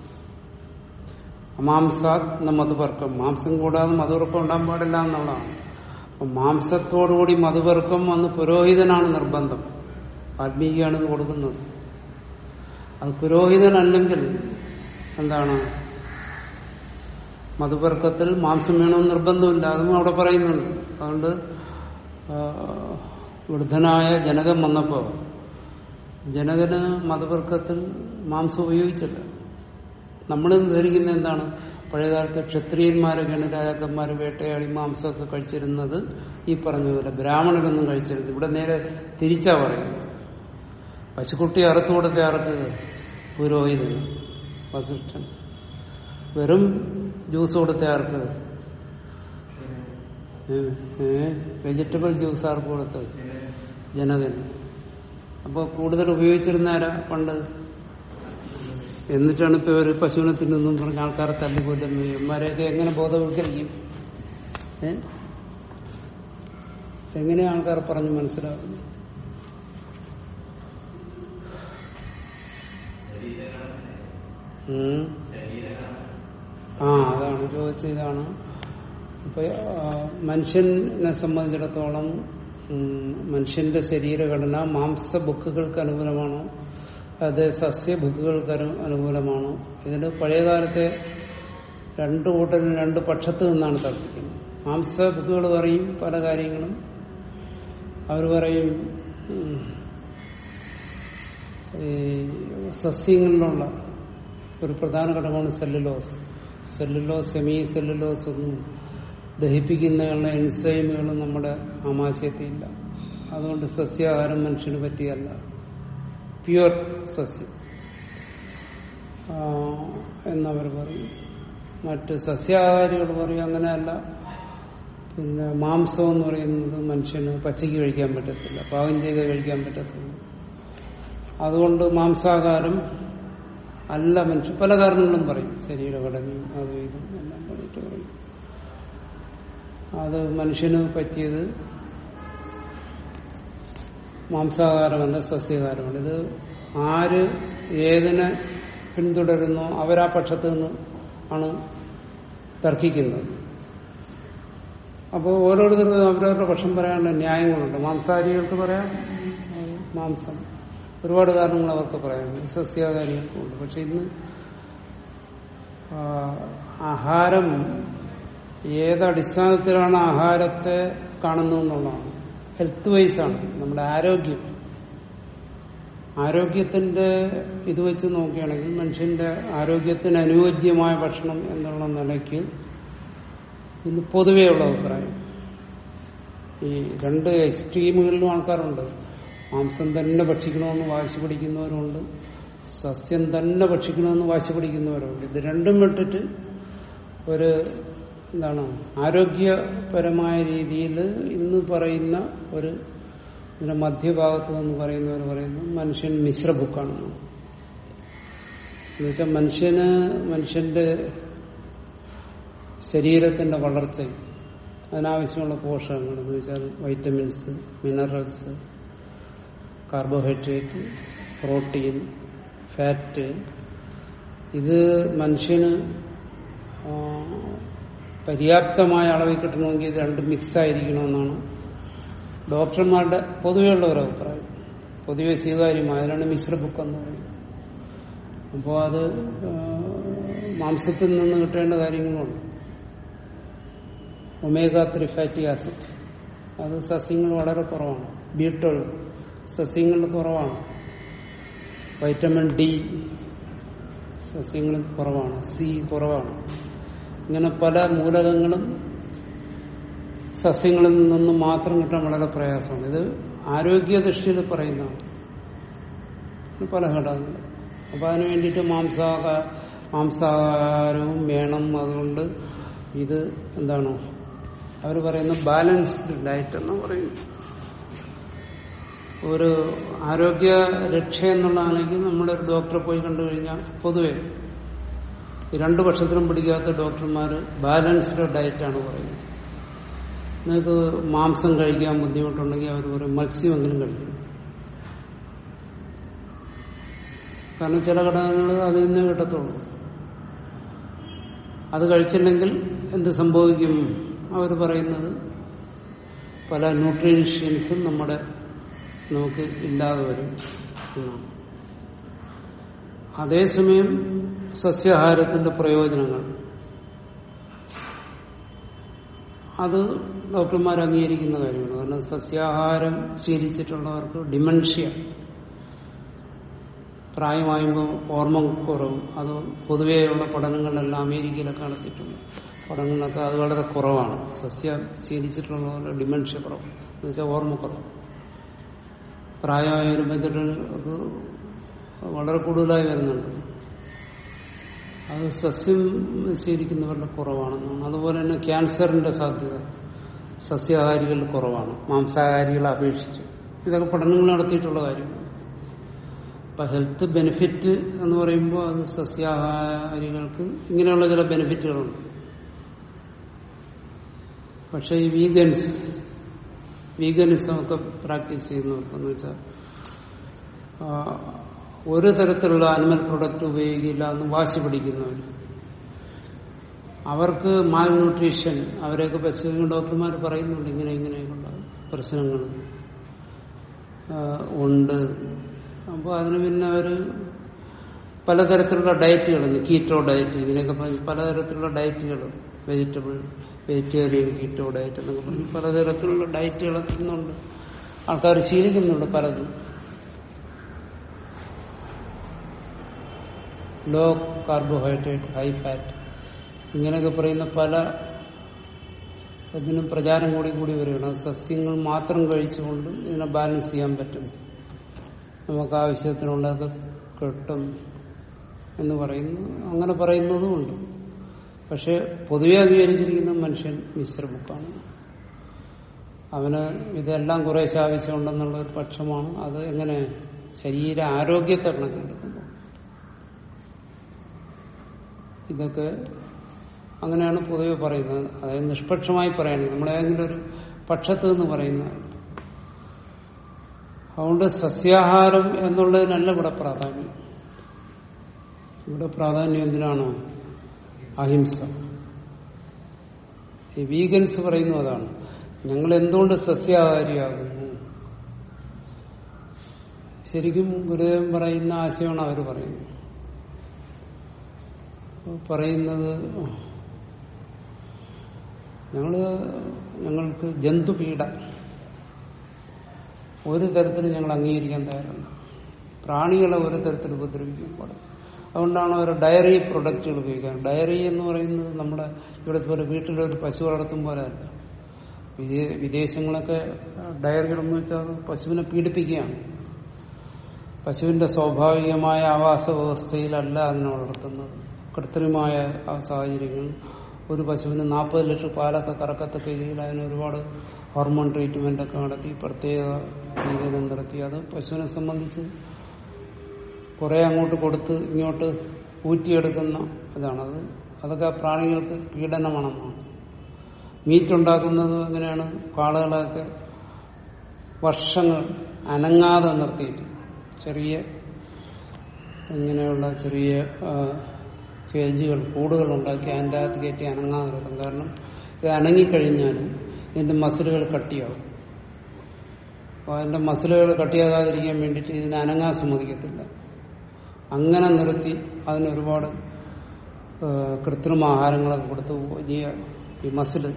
അമാംസാത് ന മധുവർക്കം മാംസം കൂടാതെ മധുവർക്കം ഉണ്ടാകാൻ പാടില്ല എന്നുള്ളതാണ് അപ്പൊ മാംസത്തോടുകൂടി മധുവർക്കം വന്ന് പുരോഹിതനാണ് നിർബന്ധം വാൽമീകിയാണ് ഇത് കൊടുക്കുന്നത് അത് പുരോഹിതനല്ലെങ്കിൽ എന്താണ് മധുവർക്കത്തിൽ മാംസം വേണമെന്ന് നിർബന്ധമില്ല അതും അവിടെ പറയുന്നുണ്ട് അതുകൊണ്ട് ആ, വൃദ്ധനായ ജനകൻ വന്നപ്പോ ജനകന് മതവർക്കത്തിൽ മാംസം ഉപയോഗിച്ചില്ല നമ്മൾ ധരിക്കുന്ന എന്താണ് പഴയകാലത്ത് ക്ഷത്രിയന്മാരൊക്കെയാണ് രാജാക്കന്മാർ വേട്ടയാടി മാംസമൊക്കെ കഴിച്ചിരുന്നത് ഈ പറഞ്ഞ പോലെ ബ്രാഹ്മണരൊന്നും കഴിച്ചിരുന്നത് ഇവിടെ നേരെ തിരിച്ചാ പറയുന്നത് പശുക്കുട്ടി അറുത്തു കൊടുത്ത ആർക്ക് പുരോഹിതന് വസിഷ്ഠൻ വെറും ജ്യൂസ് കൊടുത്ത ആർക്ക് വെജിറ്റബിൾ ജ്യൂസ് ആർക്ക് കൊടുത്തത് ജനകന് അപ്പോൾ കൂടുതൽ ഉപയോഗിച്ചിരുന്ന ആരാ പണ്ട് എന്നിട്ടാണ് ഇപ്പൊ ഒരു പശുവിനെ തിന്നുന്നും പറഞ്ഞ ആൾക്കാരെ തല്ലിക്കൊല്ലുന്നു ഇവന്മാരെയൊക്കെ എങ്ങനെ ബോധവൽക്കരിക്കും ഏ എങ്ങനെ ആൾക്കാർ പറഞ്ഞു മനസ്സിലാക്കുന്നു ഉം. ആ അതാണ് ചോദിച്ച ഇതാണ് ഇപ്പൊ ആ, മനുഷ്യനെ സംബന്ധിച്ചിടത്തോളം ഉം, മനുഷ്യന്റെ ശരീരഘടന മാംസ ബുക്കുകൾക്ക് അനുകൂലമാണോ അത് സസ്യ ബുക്കുകൾക്ക് അനു- അനുകൂലമാണോ ഇതിന് പഴയകാലത്തെ രണ്ടു കൂട്ടരും രണ്ട് പക്ഷത്ത് നിന്നാണ് തർക്കിക്കുന്നത് മാംസ ബുക്കുകൾ പറയും പല കാര്യങ്ങളും അവർ പറയും ഉം, ഈ സസ്യങ്ങളിലുള്ള ഒരു പ്രധാന ഘടകമാണ് സെല്ലുലോസ് സെല്ലുലോസ് സെമി സെല്ലുലോസ് ഒന്നും ദഹിപ്പിക്കുന്നതിനുള്ള എൻസൈമുകളും നമ്മുടെ ആമാശയത്തില്ല അതുകൊണ്ട് സസ്യാഹാരം മനുഷ്യന് പറ്റിയല്ല പ്യുവർ സസ്യം ആ, എന്നവർ പറയും മറ്റ് സസ്യാഹാരികൾ പറയും അങ്ങനെയല്ല പിന്നെ മാംസം എന്ന് പറയുന്നത് മനുഷ്യന് പച്ചയ്ക്ക് കഴിക്കാൻ പറ്റത്തില്ല പാകം ചെയ്ത് കഴിക്കാൻ പറ്റത്തില്ല അതുകൊണ്ട് മാംസാഹാരം അല്ല മനുഷ്യൻ പല കാരണങ്ങളും പറയും ശരീരഘടനയും അതും ഇതും എല്ലാം പറഞ്ഞിട്ട് പറയും അത് മനുഷ്യന് പറ്റിയത് മാംസാഹാരമല്ല സസ്യഹാരമല്ല ഇത് ആര് ഏതിനെ പിന്തുടരുന്നോ അവരാ പക്ഷത്ത് നിന്ന് ആണ് തർക്കിക്കുന്നത് അപ്പോൾ ഓരോരുത്തർക്കും അവരവരുടെ പക്ഷം പറയാനുള്ള ന്യായങ്ങളുണ്ട് മാംസാഹാരികൾക്ക് പറയാം ഉം, മാംസം ഒരുപാട് കാരണങ്ങൾ അവർക്ക് പറയാം സസ്യാഹാരികൾക്കുണ്ട് പക്ഷെ ഇന്ന് ആ, ആഹാരം ഏതടിസ്ഥാനത്തിലാണ് ആഹാരത്തെ കാണുന്നതെന്നുള്ളതാണ് ഹെൽത്ത് വൈസ് ആണ് നമ്മുടെ ആരോഗ്യം ആരോഗ്യത്തിന്റെ ഇത് വെച്ച് നോക്കുകയാണെങ്കിൽ മനുഷ്യന്റെ ആരോഗ്യത്തിന് അനുയോജ്യമായ ഭക്ഷണം എന്നുള്ള നിലയ്ക്ക് ഇന്ന് പൊതുവെയുള്ള അഭിപ്രായം ഈ രണ്ട് എക്സ്ട്രീമുകളിലും ആൾക്കാരുണ്ട് മാംസം തന്നെ ഭക്ഷിക്കണമെന്ന് വാശി പിടിക്കുന്നവരുണ്ട് സസ്യം തന്നെ ഭക്ഷിക്കണമെന്ന് വാശി പിടിക്കുന്നവരുണ്ട് ഇത് രണ്ടും വിട്ടിട്ട് ഒരു എന്താണ് ആരോഗ്യപരമായ രീതിയിൽ ഇന്ന് പറയുന്ന ഒരു ഇതിന്റെ മധ്യഭാഗത്ത് എന്ന് പറയുന്നവർ പറയുന്നു മനുഷ്യൻ മിശ്രബുക്കാണെന്ന് എന്നുവെച്ചാൽ മനുഷ്യന് മനുഷ്യന്റെ ശരീരത്തിന്റെ വളർച്ചയും അതിനാവശ്യമുള്ള പോഷകങ്ങൾ എന്ന് വെച്ചാൽ vitamins minerals carbohydrate protein fat ഇത് മനുഷ്യന് ആ, പര്യാപ്തമായ അളവിൽ കിട്ടണമെങ്കിൽ ഇത് രണ്ടും മിക്സ് ആയിരിക്കണമെന്നാണ് ഡോക്ടർമാരുടെ പൊതുവെയുള്ള ഒരു അഭിപ്രായം പൊതുവെ സ്വീകാര്യമായ അതിനാണ് മിശ്ര ബുക്ക് എന്ന് പറയുന്നത് അപ്പോൾ അത് ആ, മാംസത്തിൽ നിന്ന് കിട്ടേണ്ട കാര്യങ്ങളുണ്ട് ഒമേഗ ത്രീ ഫാറ്റി ആസിഡ് അത് സസ്യങ്ങൾ വളരെ കുറവാണ് ബീട്ടൾ സസ്യങ്ങളിൽ കുറവാണ് വൈറ്റമിൻ ഡി സസ്യങ്ങളിൽ കുറവാണ് സി കുറവാണ് ഇങ്ങനെ പല മൂലകങ്ങളും സസ്യങ്ങളിൽ നിന്ന് മാത്രം കിട്ടാൻ വളരെ പ്രയാസമാണ് ഇത് ആരോഗ്യ ദൃഷ്ടിയിൽ പറയുന്നതാണ് ഇത് പല ഘടകങ്ങൾ അപ്പൊ അതിനു വേണ്ടിയിട്ട് മാംസാക മാംസാഹാരവും വേണം അതുകൊണ്ട് ഇത് എന്താണ് അവർ പറയുന്ന ബാലൻസ്ഡ് ഡയറ്റ് എന്ന് പറയും ഒരു ആരോഗ്യ രക്ഷ എന്നുള്ളതാണെങ്കിൽ നമ്മളൊരു ഡോക്ടറെ പോയി കണ്ടു കഴിഞ്ഞാൽ പൊതുവെ ഈ രണ്ടു പക്ഷത്തിലും പിടിക്കാത്ത ഡോക്ടർമാർ ബാലൻസ്ഡ് ഡയറ്റാണ് പറയുന്നത് നിങ്ങൾക്ക് മാംസം കഴിക്കാൻ ബുദ്ധിമുട്ടുണ്ടെങ്കിൽ അവർ പറയും മത്സ്യമെങ്കിലും കഴിക്കണം കാരണം ചില ഘടകങ്ങൾ അതിൽ നിന്നേ കിട്ടത്തുള്ളൂ അത് കഴിച്ചില്ലെങ്കിൽ എന്ത് സംഭവിക്കും അവർ പറയുന്നത് പല ന്യൂട്രീഷ്യൻസും നമ്മുടെ നമുക്ക് ഇല്ലാതെ വരും എന്നാണ് അതേസമയം സസ്യാഹാരത്തിന്റെ പ്രയോജനങ്ങൾ അത് ഡോക്ടർമാർ അംഗീകരിക്കുന്ന കാര്യമാണ് കാരണം സസ്യാഹാരം ശീലിച്ചിട്ടുള്ളവർക്ക് ഡിമൻഷ്യ പ്രായമായുമ്പോൾ ഓർമ്മ കുറവ് അത് പൊതുവെയുള്ള പഠനങ്ങളിലെല്ലാം അമേരിക്കയിലൊക്കെ നടത്തിയിട്ടുണ്ട് പഠനങ്ങളിലൊക്കെ അത് വളരെ കുറവാണ് സസ്യ ശീലിച്ചിട്ടുള്ളവരുടെ ഡിമൻഷ്യ കുറവ് എന്ന് വെച്ചാൽ ഓർമ്മ കുറവ് പ്രായമായ വരുമ്പോഴത്തേക്ക് വളരെ കൂടുതലായി വരുന്നുണ്ട് അത് സസ്യം ശീലിക്കുന്നവരുടെ കുറവാണെന്നാണ് അതുപോലെ തന്നെ ക്യാൻസറിന്റെ സാധ്യത സസ്യാഹാരികളിൽ കുറവാണ് മാംസാഹാരികളെ അപേക്ഷിച്ച് ഇതൊക്കെ പഠനങ്ങൾ നടത്തിയിട്ടുള്ള കാര്യമാണ് അപ്പൊ ഹെൽത്ത് ബെനിഫിറ്റ് എന്ന് പറയുമ്പോൾ അത് സസ്യാഹാരികൾക്ക് ഇങ്ങനെയുള്ള ചില ബെനിഫിറ്റുകളുണ്ട് പക്ഷെ ഈ വീഗൻസ് വീഗനിസം ഒക്കെ പ്രാക്ടീസ് ചെയ്യുന്നവർക്കെന്ന് വെച്ചാൽ ആ, ഒരു തരത്തിലുള്ള അനിമൽ പ്രൊഡക്റ്റ് ഉപയോഗിക്കില്ല എന്ന് വാശി പിടിക്കുന്നവർ അവർക്ക് മാൽ ന്യൂട്രീഷൻ അവരെയൊക്കെ പരിശോധിക്കുന്ന ഡോക്ടർമാർ പറയുന്നുണ്ട് ഇങ്ങനെ ഇങ്ങനെയൊക്കെയുള്ള പ്രശ്നങ്ങൾ ഉണ്ട് അപ്പോൾ അതിന് പിന്നെ അവർ പലതരത്തിലുള്ള ഡയറ്റുകൾ കീറ്റോ ഡയറ്റ് ഇങ്ങനെയൊക്കെ പറഞ്ഞ് പലതരത്തിലുള്ള ഡയറ്റുകൾ വെജിറ്റബിൾ വെജിറ്റേറിയൻ കീറ്റോ ഡയറ്റ് എന്നൊക്കെ പറഞ്ഞ് പലതരത്തിലുള്ള ഡയറ്റുകളൊക്കെ ഇന്നുണ്ട് ആൾക്കാർ ശീലിക്കുന്നുണ്ട് പലതും ലോ കാർബോഹൈഡ്രേറ്റ് ഹൈ ഫാറ്റ് ഇങ്ങനെയൊക്കെ പറയുന്ന പല ഇതിനും പ്രചാരം കൂടി കൂടി വരികയാണ് അത് സസ്യങ്ങൾ മാത്രം കഴിച്ചുകൊണ്ട് ഇതിനെ ബാലൻസ് ചെയ്യാൻ പറ്റും നമുക്ക് ആവശ്യത്തിനുള്ളതൊക്കെ കിട്ടും എന്ന് പറയുന്നു അങ്ങനെ പറയുന്നതുമുണ്ട് പക്ഷെ പൊതുവെ അംഗീകരിച്ചിരിക്കുന്ന മനുഷ്യൻ മിശ്ര ബുക്കാണ് അവന് ഇതെല്ലാം കുറേശ്ശെ ആവശ്യമുണ്ടെന്നുള്ള ഒരു പക്ഷമാണ് അത് എങ്ങനെ ശരീര ആരോഗ്യത്തെ കണക്കിലെടുക്കുമ്പോൾ ഇതൊക്കെ അങ്ങനെയാണ് പൊതുവെ പറയുന്നത് അതായത് നിഷ്പക്ഷമായി പറയുന്നത് നമ്മളേതെങ്കിലും ഒരു പക്ഷത്ത് നിന്ന് പറയുന്നത് അതുകൊണ്ട് സസ്യാഹാരം എന്നുള്ളതിനല്ല ഇവിടെ പ്രാധാന്യം ഇവിടെ പ്രാധാന്യം എന്തിനാണോ അഹിംസ ഈ വീഗൻസ് പറയുന്നു അതാണ് ഞങ്ങൾ എന്തുകൊണ്ട് സസ്യാഹാരിയാകുന്നു ശരിക്കും ഗുരുദേവൻ പറയുന്ന ആശയമാണ് അവർ പറയുന്നത് പറയുന്നത് ഞങ്ങള് ഞങ്ങൾക്ക് ജന്തുപീഡ ഒരു തരത്തിലും ഞങ്ങൾ അംഗീകരിക്കാൻ തയ്യാറല്ല പ്രാണികളെ ഒരു തരത്തിൽ ഉപദ്രവിക്കാൻ പാടില്ല അതുകൊണ്ടാണ് അവർ ഡയറി പ്രൊഡക്റ്റുകൾ ഉപയോഗിക്കാൻ ഡയറി എന്ന് പറയുന്നത് നമ്മുടെ ഇവിടുത്തെ പോലെ വീട്ടിലൊരു പശു വളർത്തും പോലെ അല്ല വിദേ- വിദേശങ്ങളൊക്കെ ഡയറികളെന്ന് വെച്ചാൽ അത് പശുവിനെ പീഡിപ്പിക്കുകയാണ് പശുവിന്റെ സ്വാഭാവികമായ ആവാസ വ്യവസ്ഥയിലല്ല അതിനെ വളർത്തുന്നത് കൃത്രിമമായ ആ സാഹചര്യങ്ങൾ ഒരു പശുവിന് നാൽപ്പത് ലിറ്റർ പാലൊക്കെ കറക്കത്തക്ക രീതിയിൽ അതിന് ഒരുപാട് ഹോർമോൺ ട്രീറ്റ്മെന്റ് ഒക്കെ നടത്തി പ്രത്യേക രീതിയിൽ നടത്തി അത് പശുവിനെ സംബന്ധിച്ച് കുറെ അങ്ങോട്ട് കൊടുത്ത് ഇങ്ങോട്ട് ഊറ്റിയെടുക്കുന്ന ഇതാണത് അതൊക്കെ ആ പ്രാണികൾക്ക് പീഡനമാണെന്നാണ് മീറ്റ് ഉണ്ടാക്കുന്നത് എങ്ങനെയാണ് കാളകളൊക്കെ വർഷങ്ങൾ അനങ്ങാതെ നിർത്തിയിട്ട് ചെറിയ ഇങ്ങനെയുള്ള ചെറിയ ആ, കേജുകൾ കൂടുകൾ ഉണ്ടാക്കി അതിൻ്റെ അകത്ത് കയറ്റി അനങ്ങാതെ നിർത്തും കാരണം ഇത് അനങ്ങിക്കഴിഞ്ഞാൽ ഇതിന്റെ മസിലുകൾ കട്ടിയാവും അപ്പോൾ അതിന്റെ മസിലുകൾ കട്ടിയാകാതിരിക്കാൻ വേണ്ടിയിട്ട് ഇതിനെ അനങ്ങാൻ സമ്മതിക്കത്തില്ല അങ്ങനെ നിർത്തി അതിന് ഒരുപാട് ആ, കൃത്രിമ ആഹാരങ്ങളൊക്കെ കൊടുത്ത് വലിയ ഈ മസില്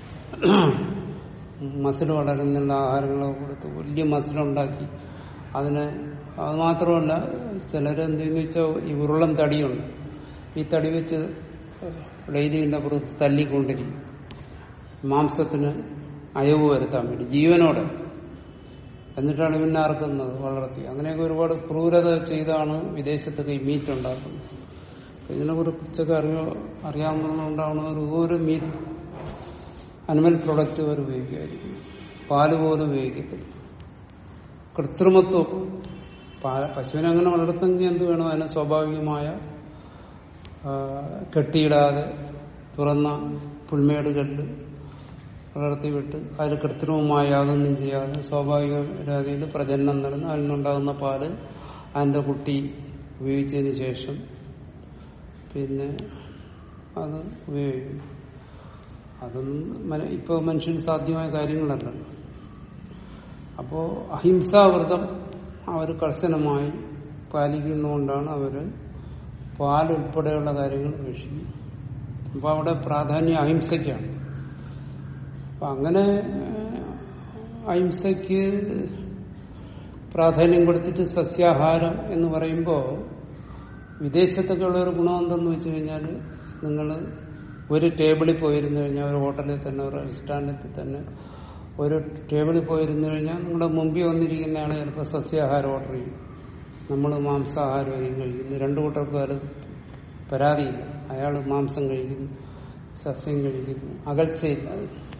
മസിൽ വളരുന്നുള്ള ആഹാരങ്ങളൊക്കെ കൊടുത്ത് വലിയ മസിലുണ്ടാക്കി അതിനെ അത് മാത്രമല്ല ചിലരെന്ത് ചെയ്യുന്ന വെച്ചാൽ ഈ ഉരുളം തടിയുണ്ട് ഈ തടി വെച്ച് ഡെയിലിന്റെ പുറത്ത് തല്ലിക്കൊണ്ടിരിക്കും മാംസത്തിന് അയവ് വരുത്താൻ വേണ്ടി ജീവനോടെ എന്നിട്ടാണ് പിന്നെ അറക്കുന്നത് വളർത്തി അങ്ങനെയൊക്കെ ഒരുപാട് ക്രൂരത ചെയ്താണ് വിദേശത്തൊക്കെ ഈ മീറ്റ് ഉണ്ടാക്കുന്നത് അപ്പൊ ഇതിനെ കുറിച്ചൊക്കെ അറിയോ അറിയാവുന്നതുകൊണ്ടാണ് ഒരു ഒരു മീറ്റ് അനിമൽ പ്രൊഡക്റ്റ് അവർ ഉപയോഗിക്കുമായിരിക്കും പാല് പോലും ഉപയോഗിക്കത്തില്ല കൃത്രിമത്വം പാ- പശുവിനെ അങ്ങനെ വളർത്തുമെങ്കിൽ എന്ത് വേണം അതിന് സ്വാഭാവികമായ ആ, കെട്ടിയിടാതെ തുറന്ന പുൽമേടുകളിൽ വളർത്തി വിട്ട് അതിൽ കൃത്രിമമായ യാതൊന്നും ചെയ്യാതെ സ്വാഭാവിക രീതിയിൽ പ്രജനനം നടന്ന് അതിൽ നിന്നുണ്ടാകുന്ന പാല് അതിന്റെ കുട്ടി ഉപയോഗിച്ചതിന് ശേഷം പിന്നെ അത് ഉപയോഗിക്കുന്നു അതൊന്നും മന- ഇപ്പൊ മനുഷ്യന് സാധ്യമായ കാര്യങ്ങളല്ലല്ലോ അപ്പോ അഹിംസാവ്രതം അവർ കർശനമായി പാലിക്കുന്നതുകൊണ്ടാണ് അവര് പാലുൾപ്പെടെയുള്ള കാര്യങ്ങൾ ഉപേക്ഷിക്കുന്നത് അപ്പൊ അവിടെ പ്രാധാന്യം അഹിംസയ്ക്കാണ് അപ്പൊ അങ്ങനെ ഏഹ്, അഹിംസയ്ക്ക് പ്രാധാന്യം കൊടുത്തിട്ട് സസ്യാഹാരം എന്ന് പറയുമ്പോൾ വിദേശത്തൊക്കെ ഉള്ള ഒരു ഗുണം എന്തെന്ന് വെച്ച് കഴിഞ്ഞാൽ നിങ്ങൾ ഒരു ടേബിളിൽ പോയിരുന്നു കഴിഞ്ഞാൽ ഒരു ഹോട്ടലിൽ തന്നെ ഒരു റെസ്റ്റോറൻറ്റിൽ തന്നെ ഒരു ടേബിളിൽ പോയിരുന്നു കഴിഞ്ഞാൽ നിങ്ങളുടെ മുമ്പിൽ വന്നിരിക്കുന്നതാണ് ചിലപ്പോൾ സസ്യാഹാരം ഓർഡർ ചെയ്യും നമ്മൾ മാംസാഹാരമായിരിക്കും കഴിക്കുന്നത് രണ്ടു കൂട്ടർക്കും അത് പരാതിയില്ല അയാൾ മാംസം കഴിക്കുന്നു സസ്യം കഴിക്കുന്നു അകൽച്ചയില്ല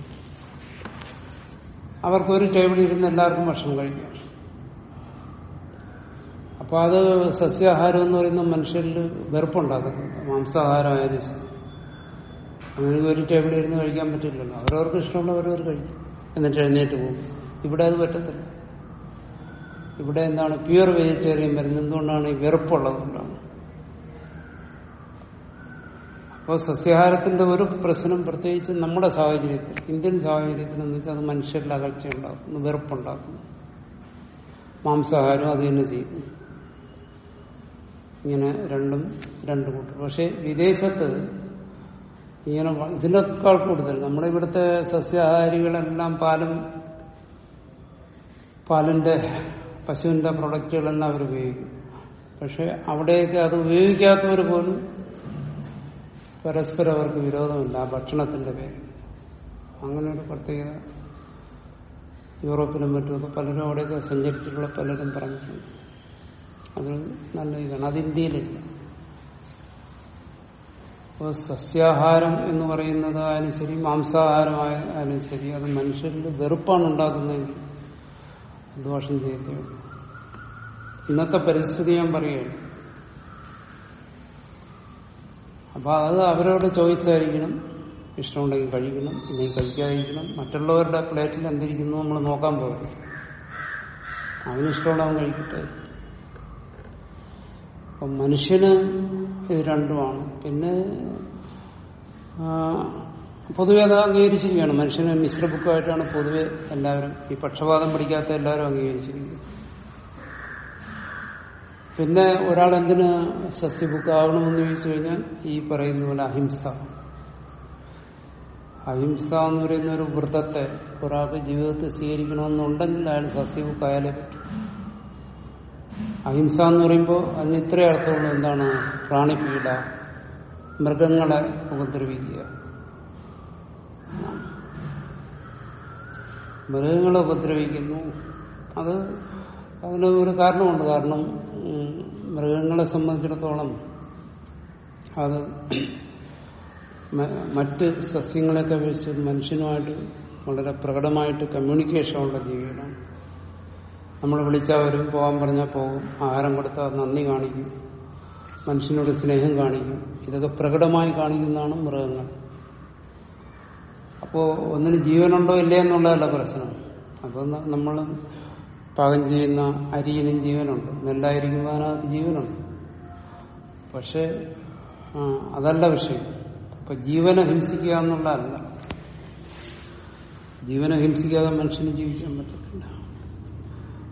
അവർക്ക് ഒരു ടേബിളിൽ ഇരുന്ന് എല്ലാവർക്കും ഭക്ഷണം കഴിക്കാം അപ്പൊ അത് സസ്യാഹാരം എന്ന് പറയുന്ന മനുഷ്യരിൽ വെറുപ്പുണ്ടാക്കുന്നു മാംസാഹാരമായാലും ശരി. അങ്ങനെ ഒരു ടേബിളിൽ ഇരുന്ന് കഴിക്കാൻ പറ്റില്ലല്ലോ അവരവർക്ക് ഇഷ്ടമുള്ളവരവർ കഴിക്കും എന്നിട്ട് എഴുന്നേറ്റ് പോകും ഇവിടെ അത് പറ്റത്തില്ല ഇവിടെ എന്താണ് പ്യുവർ വെജിറ്റേറിയൻ വരുന്നത് എന്തുകൊണ്ടാണ് ഈ വെറുപ്പുള്ളത് കൊണ്ടാണ് അപ്പോൾ സസ്യാഹാരത്തിന്റെ ഒരു പ്രശ്നം പ്രത്യേകിച്ച് നമ്മുടെ സാഹചര്യത്തിൽ ഇന്ത്യൻ സാഹചര്യത്തിൽ എന്ന് വെച്ചാൽ അത് മനുഷ്യരിൽ അകൽച്ച ഉണ്ടാക്കുന്നു വെറുപ്പുണ്ടാക്കുന്നു മാംസാഹാരം അത് തന്നെ ചെയ്യുന്നു ഇങ്ങനെ രണ്ടും രണ്ടു കൂട്ടർ പക്ഷെ വിദേശത്ത് ഇങ്ങനെ വ- ഇതിനേക്കാൾ കൂടുതൽ നമ്മുടെ ഇവിടുത്തെ സസ്യാഹാരികളെല്ലാം പാലും പാലിന്റെ പശുവിന്റെ പ്രൊഡക്റ്റുകളെല്ലാം അവർ ഉപയോഗിക്കും പക്ഷെ അവിടെയൊക്കെ അത് ഉപയോഗിക്കാത്തവർ പോലും പരസ്പരം അവർക്ക് വിരോധമില്ല ആ ഭക്ഷണത്തിന്റെ പേര് അങ്ങനെ ഒരു പ്രത്യേകത യൂറോപ്പിലും മറ്റുമൊക്കെ പലരും അവിടെയൊക്കെ സഞ്ചരിച്ചിട്ടുള്ള പലരും പറഞ്ഞിട്ടുണ്ട് അത് നല്ല ഇതാണ് അത് ഇന്ത്യയിലില്ല അപ്പോൾ സസ്യാഹാരം എന്ന് പറയുന്നത് ആയാലും ശരി മാംസാഹാരമായാലും ശരി അത് മനുഷ്യരിൽ വെറുപ്പാണ് ഉണ്ടാക്കുന്നതെങ്കിൽ ദോഷം ചെയ്തേ ഉള്ളൂ. ഇന്നത്തെ പരിസ്ഥിതി ഞാൻ പറയുകയാണ് അപ്പൊ അത് അവരവരുടെ ചോയ്സ് ആയിരിക്കണം ഇഷ്ടമുണ്ടെങ്കിൽ കഴിക്കണം ഇല്ലെങ്കിൽ കഴിക്കാതിരിക്കണം മറ്റുള്ളവരുടെ പ്ലേറ്റിൽ എന്തിരിക്കുന്നു നമ്മൾ നോക്കാൻ പോകരുത് അവനിഷ്ടമുള്ളവൻ കഴിക്കട്ടെ അപ്പം മനുഷ്യന് ഇത് രണ്ടുമാണ് പിന്നെ ആ, പൊതുവെ അത് അംഗീകരിച്ചിരിക്കുകയാണ് മനുഷ്യന് മിശ്ര ബുക്കായിട്ടാണ് പൊതുവെ എല്ലാവരും ഈ പക്ഷപാതം പഠിക്കാത്ത എല്ലാവരും അംഗീകരിച്ചിരിക്കുന്നത് പിന്നെ ഒരാൾ എന്തിന് സസ്യബുക്കാകണമെന്ന് ചോദിച്ചു കഴിഞ്ഞാൽ ഈ പറയുന്ന പോലെ അഹിംസ അഹിംസ എന്ന് പറയുന്ന ഒരു വ്രതത്തെ ഒരാൾക്ക് ജീവിതത്തിൽ സ്വീകരിക്കണമെന്നുണ്ടെങ്കിൽ അയാൾ സസ്യബുക്കായാലേ പറ്റും അഹിംസ എന്ന് പറയുമ്പോൾ അതിന് ഇത്രേ അർത്ഥമുള്ളൂ എന്താണ് പ്രാണിപീഡ മൃഗങ്ങളെ ഉപദ്രവിക്കുക മൃഗങ്ങളെ ഉപദ്രവിക്കുന്നു അത് അതിന് ഒരു കാരണമുണ്ട് കാരണം ഉം, മൃഗങ്ങളെ സംബന്ധിച്ചിടത്തോളം അത് മ- മറ്റ് സസ്യങ്ങളെയൊക്കെ അപേക്ഷിച്ച് മനുഷ്യനുമായിട്ട് വളരെ പ്രകടമായിട്ട് കമ്മ്യൂണിക്കേഷൻ ഉള്ള ജീവികളാണ് നമ്മൾ വിളിച്ചാൽ വരും പോകാൻ പറഞ്ഞാൽ പോകും ആഹാരം കൊടുത്താൽ നന്ദി കാണിക്കും മനുഷ്യനോട് സ്നേഹം കാണിക്കും ഇതൊക്കെ പ്രകടമായി കാണിക്കുന്നതാണ് മൃഗങ്ങൾ അപ്പോ ഒന്നിന് ജീവനുണ്ടോ ഇല്ലേ എന്നുള്ളതല്ല പ്രശ്നം അപ്പൊ നമ്മൾ പാകം ചെയ്യുന്ന അരിയിലും ജീവനുണ്ട് നെല്ലായിരിക്കുമ്പോൾ അതിനകത്ത് ജീവനുണ്ട് പക്ഷെ ആ, അതല്ല വിഷയം അപ്പൊ ജീവനെ ഹിംസിക്കുക എന്നുള്ളതല്ല ജീവനെ ഹിംസിക്കാതെ മനുഷ്യന് ജീവിക്കാൻ പറ്റത്തില്ല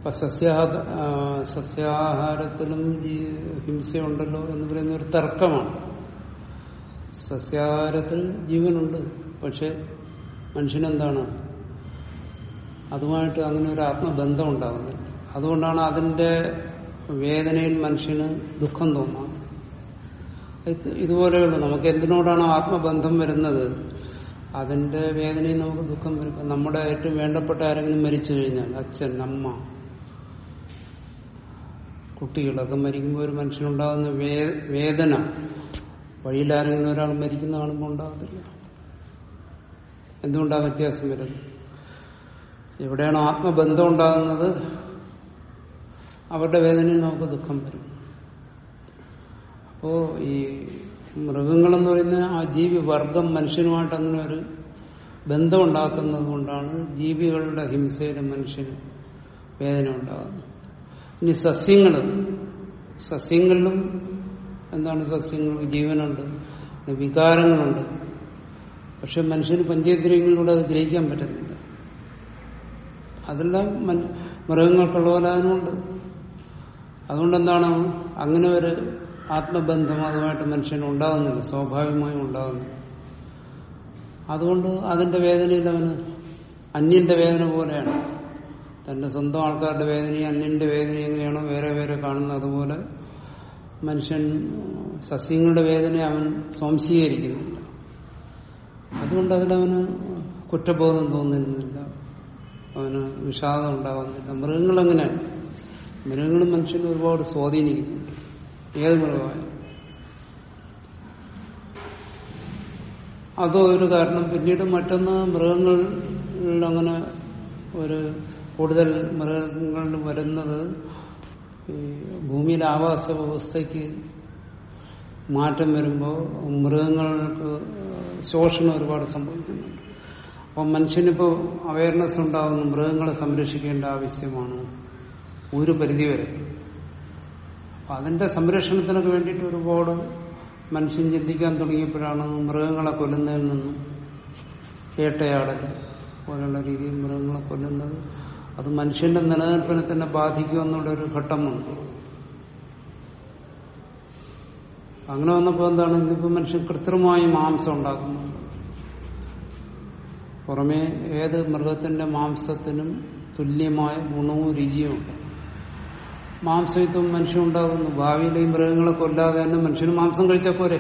അപ്പൊ സസ്യാഹ ആ, സസ്യാഹാരത്തിലും ജീ- ഹിംസയുണ്ടല്ലോ എന്ന് പറയുന്ന ഒരു തർക്കമാണ് സസ്യാഹാരത്തിൽ ജീവനുണ്ട് പക്ഷെ മനുഷ്യനെന്താണ് അതുമായിട്ട് അങ്ങനെ ഒരു ആത്മബന്ധം ഉണ്ടാകുന്നില്ല അതുകൊണ്ടാണ് അതിന്റെ വേദനയിൽ മനുഷ്യന് ദുഃഖം തോന്നുന്നത് ഇത് ഇതുപോലെയുള്ള നമുക്ക് എന്തിനോടാണോ ആത്മബന്ധം വരുന്നത് അതിന്റെ വേദനയിൽ നമുക്ക് ദുഃഖം വരും ഇപ്പൊ നമ്മുടെ ഏറ്റവും വേണ്ടപ്പെട്ട ആരെങ്കിലും മരിച്ചു കഴിഞ്ഞാൽ അച്ഛൻ അമ്മ കുട്ടികളൊക്കെ മരിക്കുമ്പോൾ ഒരു മനുഷ്യനുണ്ടാകുന്ന വേ- വേദന വഴിയിൽ ആരെങ്കിലും ഒരാൾ മരിക്കുന്ന കാണുമ്പോൾ ഉണ്ടാകത്തില്ല എന്തുകൊണ്ടാ വ്യത്യാസം വരുന്നത് എവിടെയാണോ ആത്മബന്ധം ഉണ്ടാകുന്നത് അവരുടെ വേദനയിൽ നമുക്ക് ദുഃഖം വരും അപ്പോ ഈ മൃഗങ്ങളെന്ന് പറയുന്ന ആ ജീവി വർഗം മനുഷ്യനുമായിട്ട് അങ്ങനെ ഒരു ബന്ധം ഉണ്ടാക്കുന്നത് കൊണ്ടാണ് ജീവികളുടെ ഹിംസയിൽ മനുഷ്യന് വേദന ഉണ്ടാകുന്നത് ഇനി സസ്യങ്ങൾ സസ്യങ്ങളിലും എന്താണ് സസ്യങ്ങൾക്ക് ജീവനുണ്ട് പിന്നെ വികാരങ്ങളുണ്ട് പക്ഷെ മനുഷ്യന് പഞ്ചേന്ദ്രിയങ്ങളിലൂടെ അത് ഗ്രഹിക്കാൻ പറ്റുന്നില്ല അതെല്ലാം മൻ- മൃഗങ്ങൾക്കുള്ള പോലെ അതിനുണ്ട് അതുകൊണ്ട് എന്താണ് അങ്ങനെ ഒരു ആത്മബന്ധം അതുമായിട്ട് മനുഷ്യന് ഉണ്ടാകുന്നില്ല സ്വാഭാവികമായും ഉണ്ടാകുന്നില്ല അതുകൊണ്ട് അതിന്റെ വേദനയിൽ അവന് അന്യന്റെ വേദന പോലെയാണ് തന്റെ സ്വന്തം ആൾക്കാരുടെ വേദനയും അന്യന്റെ വേദന എങ്ങനെയാണോ വേറെ വേറെ കാണുന്നത് അതുപോലെ മനുഷ്യൻ സസ്യങ്ങളുടെ വേദന അവൻ സ്വാംശീകരിക്കുന്നില്ല അതുകൊണ്ട് അതിലവന് കുറ്റബോധം തോന്നുന്നില്ല അവന് വിഷാദം ഉണ്ടാകുന്നില്ല മൃഗങ്ങൾ അങ്ങനെയാണ് മൃഗങ്ങളും മനുഷ്യനെ ഒരുപാട് സ്വാധീനിക്കുന്നുണ്ട് ഏത് മൃഗമായാലും അതോ ഒരു കാരണം പിന്നീട് മറ്റൊന്ന് മൃഗങ്ങളിൽ അങ്ങനെ ഒരു കൂടുതൽ മൃഗങ്ങളിൽ വരുന്നത് ഈ ഭൂമിയിലെ ആവാസ വ്യവസ്ഥയ്ക്ക് മാറ്റം വരുമ്പോൾ മൃഗങ്ങൾക്ക് ശോഷണം ഒരുപാട് സംഭവിക്കുന്നുണ്ട് അപ്പം മനുഷ്യനിപ്പോൾ അവയർനെസ് ഉണ്ടാകുന്നു മൃഗങ്ങളെ സംരക്ഷിക്കേണ്ട ആവശ്യമാണ് ഒരു പരിധിവരെ അപ്പൊ അതിന്റെ സംരക്ഷണത്തിനൊക്കെ വേണ്ടിയിട്ട് ഒരുപാട് മനുഷ്യൻ ചിന്തിക്കാൻ തുടങ്ങിയപ്പോഴാണ് മൃഗങ്ങളെ കൊല്ലുന്നതിൽ നിന്നും വേട്ടയാടൽ പോലുള്ള രീതിയിൽ മൃഗങ്ങളെ കൊല്ലുന്നത് അത് മനുഷ്യന്റെ നിലനിൽപ്പിനെ തന്നെ ബാധിക്കുമെന്നുള്ള ഒരു ഘട്ടമുണ്ട് അങ്ങനെ വന്നപ്പോൾ എന്താണ് ഇന്നിപ്പോ മനുഷ്യൻ കൃത്രിമമായി മാംസം ഉണ്ടാക്കുന്നുണ്ട് പുറമെ ഏത് മൃഗത്തിന്റെ മാംസത്തിനും തുല്യമായ ഗുണവും രുചിയുമുണ്ട് മാംസയുദ്ധം മനുഷ്യൻ ഉണ്ടാകുന്നു ഭാവിയിൽ ഈ മൃഗങ്ങളെ കൊല്ലാതെ തന്നെ മനുഷ്യന് മാംസം കഴിച്ചാൽ പോരെ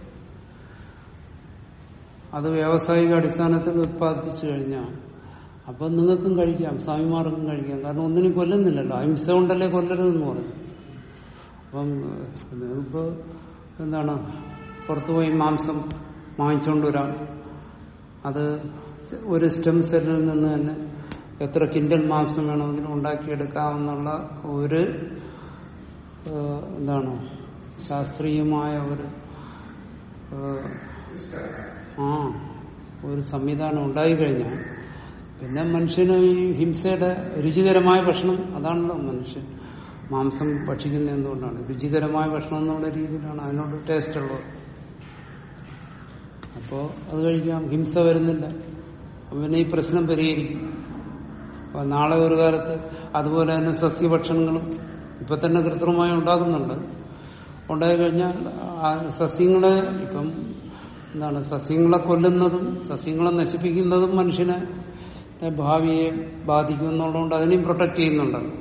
അത് വ്യാവസായിക അടിസ്ഥാനത്തിൽ ഉത്പാദിപ്പിച്ചു കഴിഞ്ഞാൽ അപ്പൊ നിങ്ങൾക്കും കഴിക്കാം സ്വാമിമാർക്കും കഴിക്കാം കാരണം ഒന്നിനും കൊല്ലുന്നില്ലല്ലോ അഹിംസ കൊണ്ടല്ലേ കൊല്ലരുതെന്ന് പറഞ്ഞു അപ്പം നിങ്ങളിപ്പോ എന്താണ് പുറത്തുപോയി മാംസം വാങ്ങിച്ചുകൊണ്ട് വരാം അത് ഒരു സ്റ്റെം സെല്ലിൽ നിന്ന് തന്നെ എത്ര കിൻഡൽ മാംസം വേണമെങ്കിലും ഉണ്ടാക്കിയെടുക്കാമെന്നുള്ള ഒരു ഏഹ്, എന്താണ് ശാസ്ത്രീയമായ ഒരു ഏഹ്, ആ ഒരു സംവിധാനം ഉണ്ടായിക്കഴിഞ്ഞാൽ പിന്നെ മനുഷ്യന് ഈ ഹിംസയുടെ രുചികരമായ ഭക്ഷണം അതാണല്ലോ മനുഷ്യൻ മാംസം ഭക്ഷിക്കുന്ന എന്തുകൊണ്ടാണ് രുചികരമായ ഭക്ഷണം എന്നുള്ള രീതിയിലാണ് അതിനോട് ടേസ്റ്റ് ഉള്ളത് അപ്പോ അത് കഴിക്കാം ഹിംസ വരുന്നില്ല അപ്പൊ പിന്നെ ഈ പ്രശ്നം പരിഹരിക്കും അപ്പൊ നാളെ ഒരു കാലത്ത് അതുപോലെ തന്നെ സസ്യഭക്ഷണങ്ങളും ഇപ്പൊ തന്നെ കൃത്രിമമായി ഉണ്ടാകുന്നുണ്ട് ഉണ്ടായി കഴിഞ്ഞാൽ ആ സസ്യങ്ങളെ ഇപ്പം എന്താണ് സസ്യങ്ങളെ കൊല്ലുന്നതും സസ്യങ്ങളെ നശിപ്പിക്കുന്നതും മനുഷ്യനെ ഭാവിയെ ബാധിക്കുമെന്നുള്ളതുകൊണ്ട് അതിനെയും പ്രൊട്ടക്ട് ചെയ്യുന്നുണ്ടല്ലോ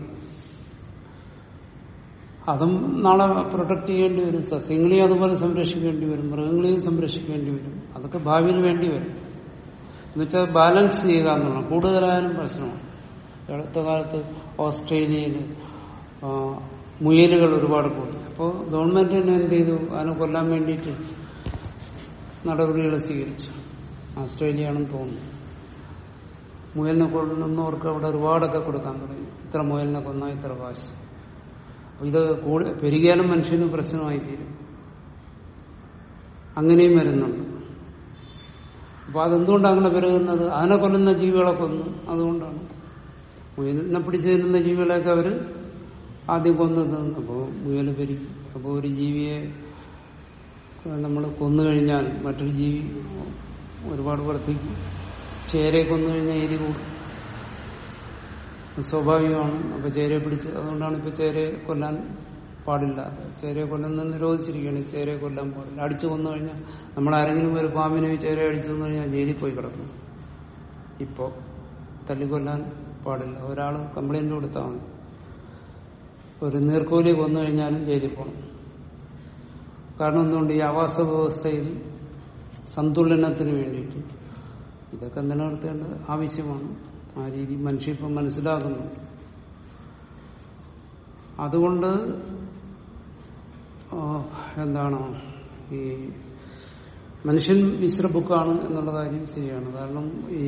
അതും നാളെ പ്രൊട്ടക്ട് ചെയ്യേണ്ടി വരും സസ്യങ്ങളെയും അതുപോലെ സംരക്ഷിക്കേണ്ടി വരും മൃഗങ്ങളെയും സംരക്ഷിക്കേണ്ടി വരും അതൊക്കെ ഭാവിയിൽ വേണ്ടി വരും എന്നുവെച്ചാൽ ബാലൻസ് ചെയ്യുക എന്നുള്ള കൂടുതലായാലും പ്രശ്നമാണ് അടുത്ത കാലത്ത് ഓസ്ട്രേലിയയിൽ ആ, മുയലുകൾ ഒരുപാട് കൂടി അപ്പോൾ ഗവൺമെന്റ് തന്നെ എന്ത് ചെയ്തു അതിനെ കൊല്ലാൻ വേണ്ടിയിട്ട് നടപടികൾ സ്വീകരിച്ചു ഓസ്ട്രേലിയയാണെന്ന് തോന്നുന്നു മുയലിനെ കൊല്ലുന്നവർക്ക് അവിടെ ഒരുപാടൊക്കെ കൊടുക്കാൻ തുടങ്ങി ഇത്ര മുയലിനെ കൊന്നാൽ ഇത്ര കാശ് അപ്പൊ ഇത് കൂടി പെരുകിയാലും മനുഷ്യന് പ്രശ്നമായി തീരും അങ്ങനെയും വരുന്നുണ്ട് അപ്പൊ അതെന്തുകൊണ്ടാണ് അങ്ങനെ പെരുകുന്നത് അതിനെ കൊല്ലുന്ന ജീവികളെ കൊന്നു അതുകൊണ്ടാണ് മുയലിനെ പിടിച്ചു തരുന്ന ജീവികളെയൊക്കെ അവര് ആദ്യം കൊന്നു തിന്നു അപ്പോൾ മുയൽ പെരുകി അപ്പോൾ ഒരു ജീവിയെ നമ്മൾ കൊന്നു കഴിഞ്ഞാൽ മറ്റൊരു ജീവി ഒരുപാട് വർദ്ധിക്കും ചേരയെ കൊന്നു കഴിഞ്ഞാൽ എരി കൂടും സ്വാഭാവികമാണ് അപ്പൊ ചേരയെ പിടിച്ച് അതുകൊണ്ടാണ് ഇപ്പൊ ചേരയെ കൊല്ലാൻ പാടില്ല ചേരയെ കൊല്ലുന്നത് നിരോധിച്ചിരിക്കുകയാണ് ചേരയെ കൊല്ലാൻ പാടില്ല അടിച്ചു കൊന്നു കഴിഞ്ഞാൽ നമ്മൾ ആരെങ്കിലും ഒരു പാമ്പിനെ ചേരയെ അടിച്ചു കൊന്നു കഴിഞ്ഞാൽ ജയിലിൽ പോയി കിടക്കും ഇപ്പോ തല്ലിക്കൊല്ലാൻ പാടില്ല ഒരാൾ കംപ്ലൈന്റ് കൊടുത്താൽ മതി ഒരു നീർക്കോലി കൊന്നു കഴിഞ്ഞാലും ജയിലിൽ പോകണം കാരണം എന്തുകൊണ്ട് ഈ ആവാസ വ്യവസ്ഥയിൽ സന്തുലനത്തിന് വേണ്ടിയിട്ട് ഇതൊക്കെ നിലനിർത്തേണ്ടത് ആവശ്യമാണ് ആ രീതി മനുഷ്യപ്പം മനസ്സിലാക്കുന്നു അതുകൊണ്ട് ആ, എന്താണ് ഈ മനുഷ്യൻ മിശ്ര ബുക്കാണ് എന്നുള്ള കാര്യം ശരിയാണ് കാരണം ഈ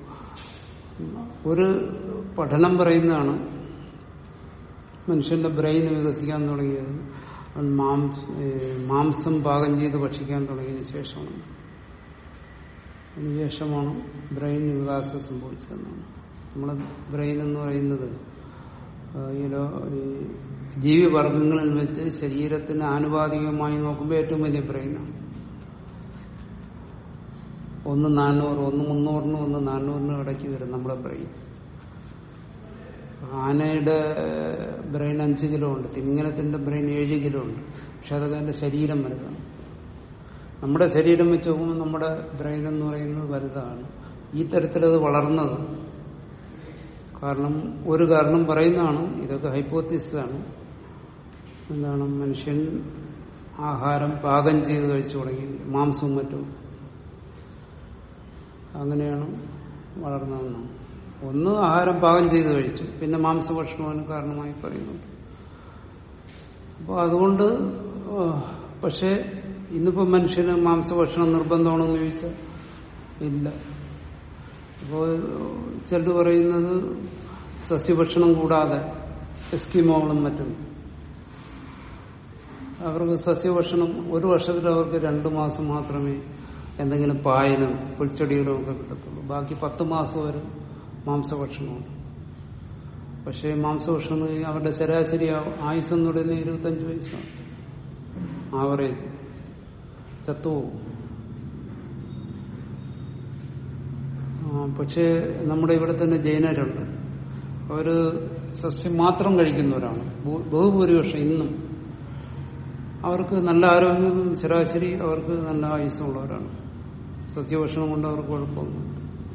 ഒരു പഠനം പറയുന്നതാണ് മനുഷ്യന്റെ ബ്രെയിൻ വികസിക്കാൻ തുടങ്ങിയത് അവൻ മാംസ ഏ, മാംസം പാകം ചെയ്ത് ഭക്ഷിക്കാൻ തുടങ്ങിയതിനു ശേഷമാണ് അതിനുശേഷമാണ് ബ്രെയിൻ വികാസം സംഭവിച്ചതെന്നാണ് നമ്മുടെ ബ്രെയിൻ എന്ന് പറയുന്നത് ആ, ഈ ലോ- ഈ ജീവിവർഗങ്ങളിൽ വെച്ച് ശരീരത്തിന് ആനുപാതികമായി നോക്കുമ്പോൾ ഏറ്റവും വലിയ ബ്രെയിനാണ് ഒന്ന് നാനൂറ് ഒന്ന് മുന്നൂറിനും ഒന്ന് നാനൂറിനും ഇടയ്ക്ക് വരും നമ്മുടെ ബ്രെയിൻ ആനയുടെ ബ്രെയിൻ അഞ്ച് കിലോ ഉണ്ട് തിമിംഗലത്തിന്റെ ബ്രെയിൻ ഏഴ് കിലോ ഉണ്ട് പക്ഷെ അതൊക്കെ അതിന്റെ ശരീരം വലുതാണ് നമ്മുടെ ശരീരം വെച്ച് നോക്കുമ്പോൾ നമ്മുടെ ബ്രെയിൻ എന്ന് പറയുന്നത് വലുതാണ് ഈ തരത്തിലത് വളർന്നത് കാരണം ഒരു കാരണം പറയുന്നതാണ് ഇതൊക്കെ ഹൈപ്പോത്തിസാണ് എന്താണ് മനുഷ്യൻ ആഹാരം പാകം ചെയ്ത് കഴിച്ചു തുടങ്ങി മാംസവും മറ്റും അങ്ങനെയാണ് വളർന്നതെന്നാണ് ഒന്ന് ആഹാരം പാകം ചെയ്ത് കഴിച്ചു പിന്നെ മാംസഭക്ഷണമാണ് കാരണമായി പറയുന്നുണ്ട് അപ്പോൾ അതുകൊണ്ട് ആ, പക്ഷേ ഇന്നിപ്പോ മനുഷ്യന് മാംസഭക്ഷണം നിർബന്ധമാണെന്ന് ചോദിച്ചാൽ ഇല്ല അപ്പോൾ ചിലർ പറയുന്നത് സസ്യഭക്ഷണം കൂടാതെ എസ്കിമോകളും മറ്റും അവർക്ക് സസ്യഭക്ഷണം ഒരു വർഷത്തിൽ അവർക്ക് രണ്ടു മാസം മാത്രമേ എന്തെങ്കിലും പായലും പുൽച്ചെടികളും ഒക്കെ കിട്ടത്തുള്ളൂ ബാക്കി പത്ത് മാസം വരെ മാംസഭക്ഷണമാണ് പക്ഷേ മാംസഭക്ഷണം എന്ന് കഴിഞ്ഞാൽ അവരുടെ ശരാശരി ആയുസ് എന്ന് പറയുന്നത് ഇരുപത്തഞ്ച് വയസ്സാണ് ആവറേജ് ചത്തുപോകും ആ, പക്ഷേ നമ്മുടെ ഇവിടെ തന്നെ ജൈനരുണ്ട് അവര് സസ്യം മാത്രം കഴിക്കുന്നവരാണ് ഭൂ- ബഹുഭൂരിപക്ഷം ഇന്നും അവർക്ക് നല്ല ആരോഗ്യവും ശരാശരി അവർക്ക് നല്ല ആയുസ്സമുള്ളവരാണ് സസ്യഭക്ഷണം കൊണ്ട് അവർക്ക് കുഴപ്പമൊന്നുമില്ല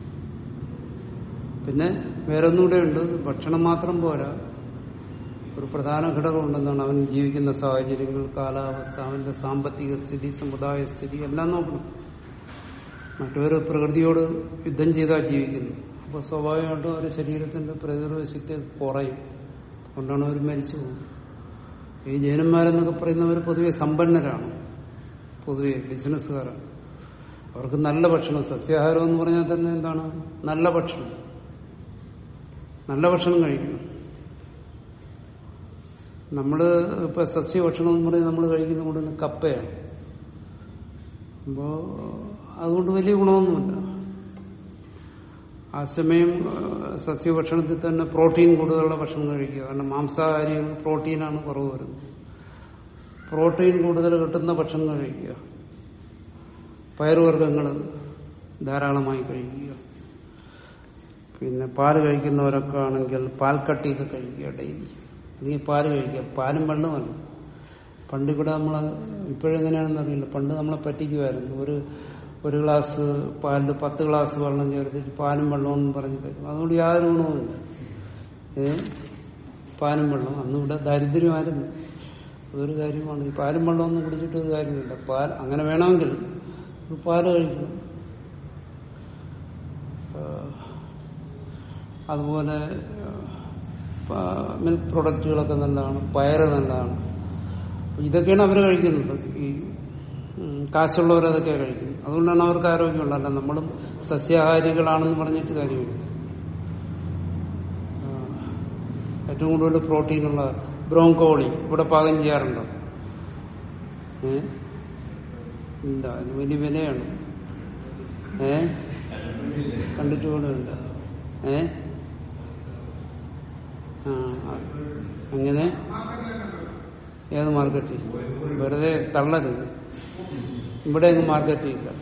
പിന്നെ വേറൊന്നുകൂടെ ഉണ്ട് ഭക്ഷണം മാത്രം പോരാ ഒരു പ്രധാന ഘടകമുണ്ടെന്നാണ് അവൻ ജീവിക്കുന്ന സാഹചര്യങ്ങൾ കാലാവസ്ഥ അവന്റെ സാമ്പത്തിക സ്ഥിതി സമുദായ സ്ഥിതി എല്ലാം നോക്കണം മറ്റൊരു പ്രകൃതിയോട് യുദ്ധം ചെയ്താൽ ജീവിക്കുന്നു അപ്പോൾ സ്വാഭാവികമായിട്ടും അവരുടെ ശരീരത്തിന്റെ പ്രതിരോധ ശക്തി കുറയും അതുകൊണ്ടാണ് അവർ മരിച്ചു പോകുന്നത് ഈ ജൈനന്മാരെന്നൊക്കെ പറയുന്നവർ പൊതുവെ സമ്പന്നരാണ് പൊതുവെ ബിസിനസ്സുകാരാണ് അവർക്ക് നല്ല ഭക്ഷണം സസ്യാഹാരം എന്ന് പറഞ്ഞാൽ തന്നെ എന്താണ് നല്ല ഭക്ഷണം നല്ല ഭക്ഷണം കഴിക്കണം നമ്മള് ഇപ്പൊ സസ്യഭക്ഷണം എന്ന് പറഞ്ഞാൽ നമ്മൾ കഴിക്കുന്ന കൂടുതൽ കപ്പയാണ് അപ്പോ അതുകൊണ്ട് വലിയ ഗുണമൊന്നുമില്ല ആ സമയം ഏഹ്, സസ്യഭക്ഷണത്തിൽ തന്നെ പ്രോട്ടീൻ കൂടുതലുള്ള ഭക്ഷണം കഴിക്കുക കാരണം മാംസാഹാരികൾ പ്രോട്ടീനാണ് കുറവ് വരുന്നത് പ്രോട്ടീൻ കൂടുതൽ കിട്ടുന്ന ഭക്ഷണം കഴിക്കുക പയറുവർഗ്ഗങ്ങൾ ധാരാളമായി കഴിക്കുക പിന്നെ പാല് കഴിക്കുന്നവരൊക്കെ ആണെങ്കിൽ പാൽക്കട്ടിയൊക്കെ കഴിക്കുക ഡെയിലി അല്ലെങ്കിൽ പാല് കഴിക്കുക പാലും വെള്ളമല്ല പണ്ട് ഇവിടെ നമ്മൾ ഇപ്പോഴെങ്ങനെയാണെന്ന് അറിയില്ല പണ്ട് നമ്മളെ പറ്റിക്കുമായിരുന്നു ഒരു ഒരു ഗ്ലാസ് പാലിൽ പത്ത് ഗ്ലാസ് വെള്ളം ചേർത്തിട്ട് പാലും വെള്ളവും പറഞ്ഞു തരും അതുകൊണ്ട് യാതൊരു ഗുണവുമില്ല ഏ പാലും വെള്ളം അന്ന് ഇവിടെ ദാരിദ്ര്യമായിരുന്നു അതൊരു കാര്യമാണ് ഈ പാലും വെള്ളമൊന്നും കുടിച്ചിട്ട് ഒരു കാര്യമില്ല പാൽ അങ്ങനെ വേണമെങ്കിൽ ഒരു പാല് കഴിക്കണം ആ, അതുപോലെ മിൽക്ക് പ്രൊഡക്റ്റുകളൊക്കെ നല്ലതാണ് പയറ് നല്ലതാണ് അപ്പൊ ഇതൊക്കെയാണ് അവർ കഴിക്കുന്നത് ഈ ഉം, കാശുള്ളവർ അതൊക്കെ കഴിക്കുന്നത് അതുകൊണ്ടാണ് അവർക്ക് ആരോഗ്യമുള്ളത് അല്ല നമ്മളും സസ്യാഹാരികളാണെന്ന് പറഞ്ഞിട്ട് കാര്യമില്ല ആ, ഏറ്റവും കൂടുതൽ പ്രോട്ടീനുള്ള ബ്രോങ്കോളി ഇവിടെ പാകം ചെയ്യാറുണ്ടോ ഏ ഇല്ല അത് വലിയ വിലയാണ് ഏ കണ്ടിട്ട് പോലും ഇല്ല ഏ ആ ആ. അങ്ങനെ ഏത് മാർക്കറ്റിൽ വെറുതെ തള്ളരുത് ഇവിടെ അങ്ങ് മാർക്കറ്റിൽ ഇല്ല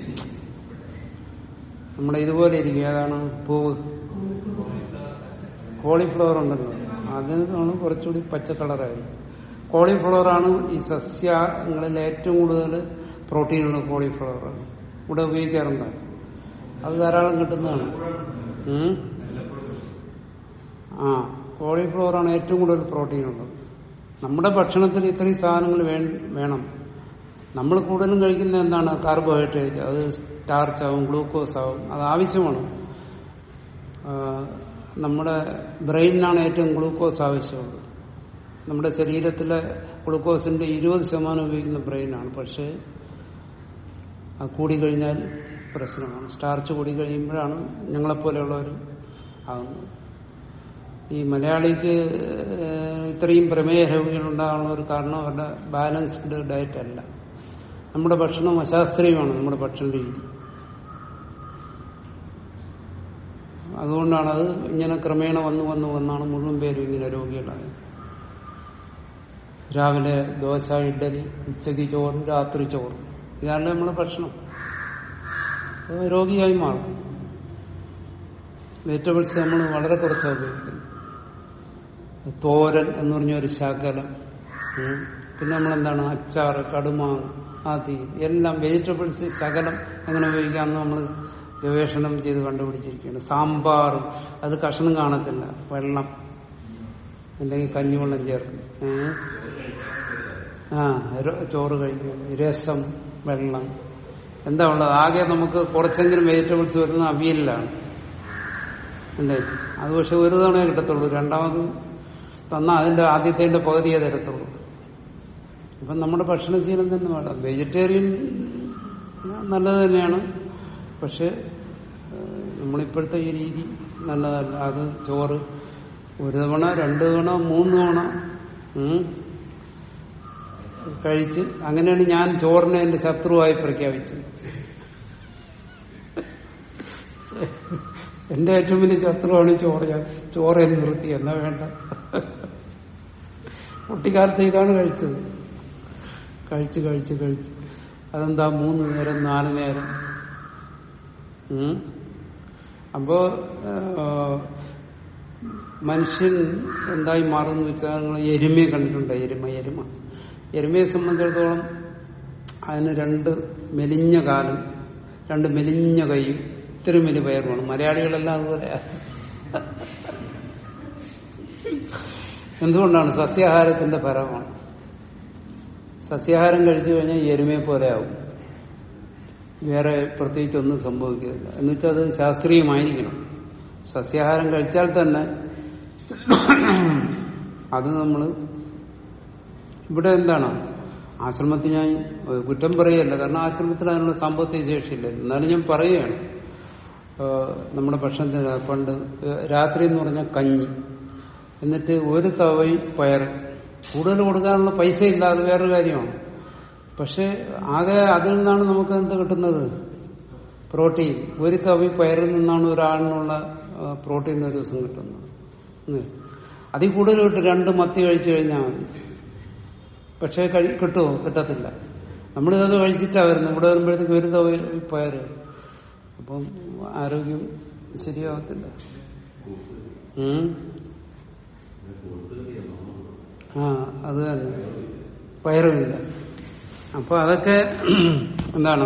നമ്മുടെ ഇതുപോലെ ഇരിക്കും ഏതാണ് പൂവ് കോളിഫ്ലവർ ഉണ്ടല്ലോ അതിനാണ് കുറച്ചുകൂടി പച്ച കളറായിരുന്നു കോളിഫ്ലവർ ആണ് ഈ സസ്യങ്ങളിൽ ഏറ്റവും കൂടുതൽ പ്രോട്ടീനുള്ള കോളിഫ്ലവറാണ് ഇവിടെ ഉപയോഗിക്കാറുണ്ട് അത് ധാരാളം കിട്ടുന്നതാണ് ഉം? ആ കോളിഫ്ലവർ ആണ് ഏറ്റവും കൂടുതൽ പ്രോട്ടീൻ ഉള്ളത് നമ്മുടെ ഭക്ഷണത്തിൽ ഇത്രയും സാധനങ്ങൾ വേ- വേണം നമ്മൾ കൂടുതലും കഴിക്കുന്ന എന്താണ് കാർബോഹൈഡ്രേറ്റ് അത് സ്റ്റാർച്ച് ആവും ഗ്ലൂക്കോസ് ആവും അത് ആവശ്യമാണ് ആ, നമ്മുടെ ബ്രെയിനിനാണ് ഏറ്റവും ഗ്ലൂക്കോസ് ആവശ്യമുള്ളത് നമ്മുടെ ശരീരത്തിലെ ഗ്ലൂക്കോസിന്റെ ഇരുപത് ശതമാനം ഉപയോഗിക്കുന്ന ബ്രെയിനാണ് പക്ഷേ അത് കൂടിക്കഴിഞ്ഞാൽ പ്രശ്നമാണ് സ്റ്റാർച്ച് കൂടി കഴിയുമ്പോഴാണ് ഞങ്ങളെപ്പോലെയുള്ളവർ ആകുന്നത് ഈ മലയാളിക്ക് ഏഹ്, ഇത്രയും പ്രമേയ രോഗികൾ ഉണ്ടാകാനുള്ള ഒരു കാരണം അവരുടെ ബാലൻസ്ഡ് ഡയറ്റ് അല്ല നമ്മുടെ ഭക്ഷണം അശാസ്ത്രീയമാണ് നമ്മുടെ ഭക്ഷണ രീതി അതുകൊണ്ടാണ് അത് ഇങ്ങനെ ക്രമേണ വന്നു വന്നു വന്നാണ് മുഴുവൻ പേരും ഇങ്ങനെ രോഗികളായത് രാവിലെ ദോശ ഇഡലി ഉച്ചയ്ക്ക് ചോറ് രാത്രി ചോറ് ഇതാണ് നമ്മുടെ ഭക്ഷണം അപ്പൊ രോഗിയായി മാറും വെജിറ്റബിൾസ് നമ്മൾ വളരെ കുറച്ചാണ് ഉപയോഗിക്കുന്നത് തോരൻ എന്ന് പറഞ്ഞ ഒരു ശകലം ഉം. പിന്നെ നമ്മളെന്താണ് അച്ചാറ് കടുമാങ്ങ ആദി എല്ലാം വെജിറ്റബിൾസ് ശകലം എങ്ങനെ ഉപയോഗിക്കാമെന്ന് നമ്മൾ ഗവേഷണം ചെയ്ത് കണ്ടുപിടിച്ചിരിക്കുകയാണ് സാമ്പാർ അത് കഷ്ണം കാണത്തില്ല വെള്ളം അല്ലെങ്കിൽ കഞ്ഞിവെള്ളം ചേർക്കും ഏഹ് ആ ര- ചോറ് കഴിക്കും രസം വെള്ളം എന്താ ഉള്ളത് ആകെ നമുക്ക് കുറച്ചെങ്കിലും വെജിറ്റബിൾസ് വരുന്ന അവിയലിലാണ് അല്ലേ അത് പക്ഷെ ഒരു തവണ കിട്ടത്തുള്ളൂ രണ്ടാമത് തന്നാൽ അതിന്റെ ആദ്യത്തെ പകുതിയേ തരത്തുള്ളൂ ഇപ്പം നമ്മുടെ ഭക്ഷണശീലം തന്നെ വേണം വെജിറ്റേറിയൻ നല്ലത് തന്നെയാണ് പക്ഷെ ഏഹ്, നമ്മളിപ്പോഴത്തെ ഈ രീതി നല്ലതല്ല അത് ചോറ് ഒരു തവണ രണ്ട് തവണ മൂന്ന് തവണ ഉം, കഴിച്ച് അങ്ങനെയാണ് ഞാൻ ചോറിനെ എന്റെ ശത്രുവായി പ്രഖ്യാപിച്ചത് എന്റെ ഏറ്റവും വലിയ ശത്രുവാണ് ഈ ചോറ് ഞാൻ ചോറ് എന്ന് നിർത്തി എന്നാ വേണ്ട കുട്ടിക്കാലത്ത് ഇതാണ് കഴിച്ചത് കഴിച്ച് കഴിച്ച് കഴിച്ച് അതെന്താ മൂന്ന് നേരം നാല് നേരം ഉം. അപ്പോ ആ, മനുഷ്യൻ എന്തായി മാറുമെന്ന് വെച്ചാൽ നിങ്ങൾ എരുമയെ കണ്ടിട്ടുണ്ട് എരുമ എരുമ എരുമയെ സംബന്ധിച്ചിടത്തോളം അതിന് രണ്ട് മെലിഞ്ഞ കാലും രണ്ട് മെലിഞ്ഞ കൈയും ഇത്തിരി മെലി പയറുമാണ് മലയാളികളെല്ലാം അതുപോലെ എന്തുകൊണ്ടാണ് സസ്യാഹാരത്തിന്റെ ഫലമാണ് സസ്യാഹാരം കഴിച്ചു കഴിഞ്ഞാൽ എരുമയെ പോലെ ആവും വേറെ പ്രത്യേകിച്ച് ഒന്നും സംഭവിക്കുന്നില്ല എന്ന് വെച്ചാൽ അത് ശാസ്ത്രീയമായിരിക്കണം സസ്യാഹാരം കഴിച്ചാൽ തന്നെ അത് നമ്മൾ ഇവിടെ എന്താണ് ആശ്രമത്തിൽ ഞാൻ ഏഹ്, കുറ്റം പറയുകയല്ല കാരണം ആശ്രമത്തിൽ അതിനുള്ള സാമ്പത്തിക ശേഷിയില്ല എന്നാലും ഞാൻ പറയുകയാണ് ഏഹ്, നമ്മുടെ ഭക്ഷണത്തിന് പണ്ട് ഏഹ്, രാത്രി എന്ന് പറഞ്ഞാൽ കഞ്ഞി എന്നിട്ട് ഒരു തവൈ പയർ കൂടുതൽ കൊടുക്കാനുള്ള പൈസ ഇല്ല അത് വേറൊരു കാര്യമാണ് പക്ഷെ ആകെ അതിൽ നിന്നാണ് നമുക്ക് എന്ത് കിട്ടുന്നത് പ്രോട്ടീൻ ഒരു തവി പയറിൽ നിന്നാണ് ഒരാളിനുള്ള ആ, പ്രോട്ടീൻ ഒരു ദിവസം കിട്ടുന്നത് ഉം. അതിൽ കൂടുതൽ കിട്ടും രണ്ട് മത്തി കഴിച്ചു കഴിഞ്ഞാൽ മതി പക്ഷെ കഴി കിട്ടുമോ കിട്ടത്തില്ല നമ്മളിതൊക്കെ കഴിച്ചിട്ടാ വരുന്നത് ഇവിടെ വരുമ്പോഴത്തേക്ക് ഒരു തവി പയറ് അപ്പം ആരോഗ്യം ശരിയാവത്തില്ല ഉം. ആ അത് തന്നെ പയറുമില്ല അപ്പൊ അതൊക്കെ എന്താണ്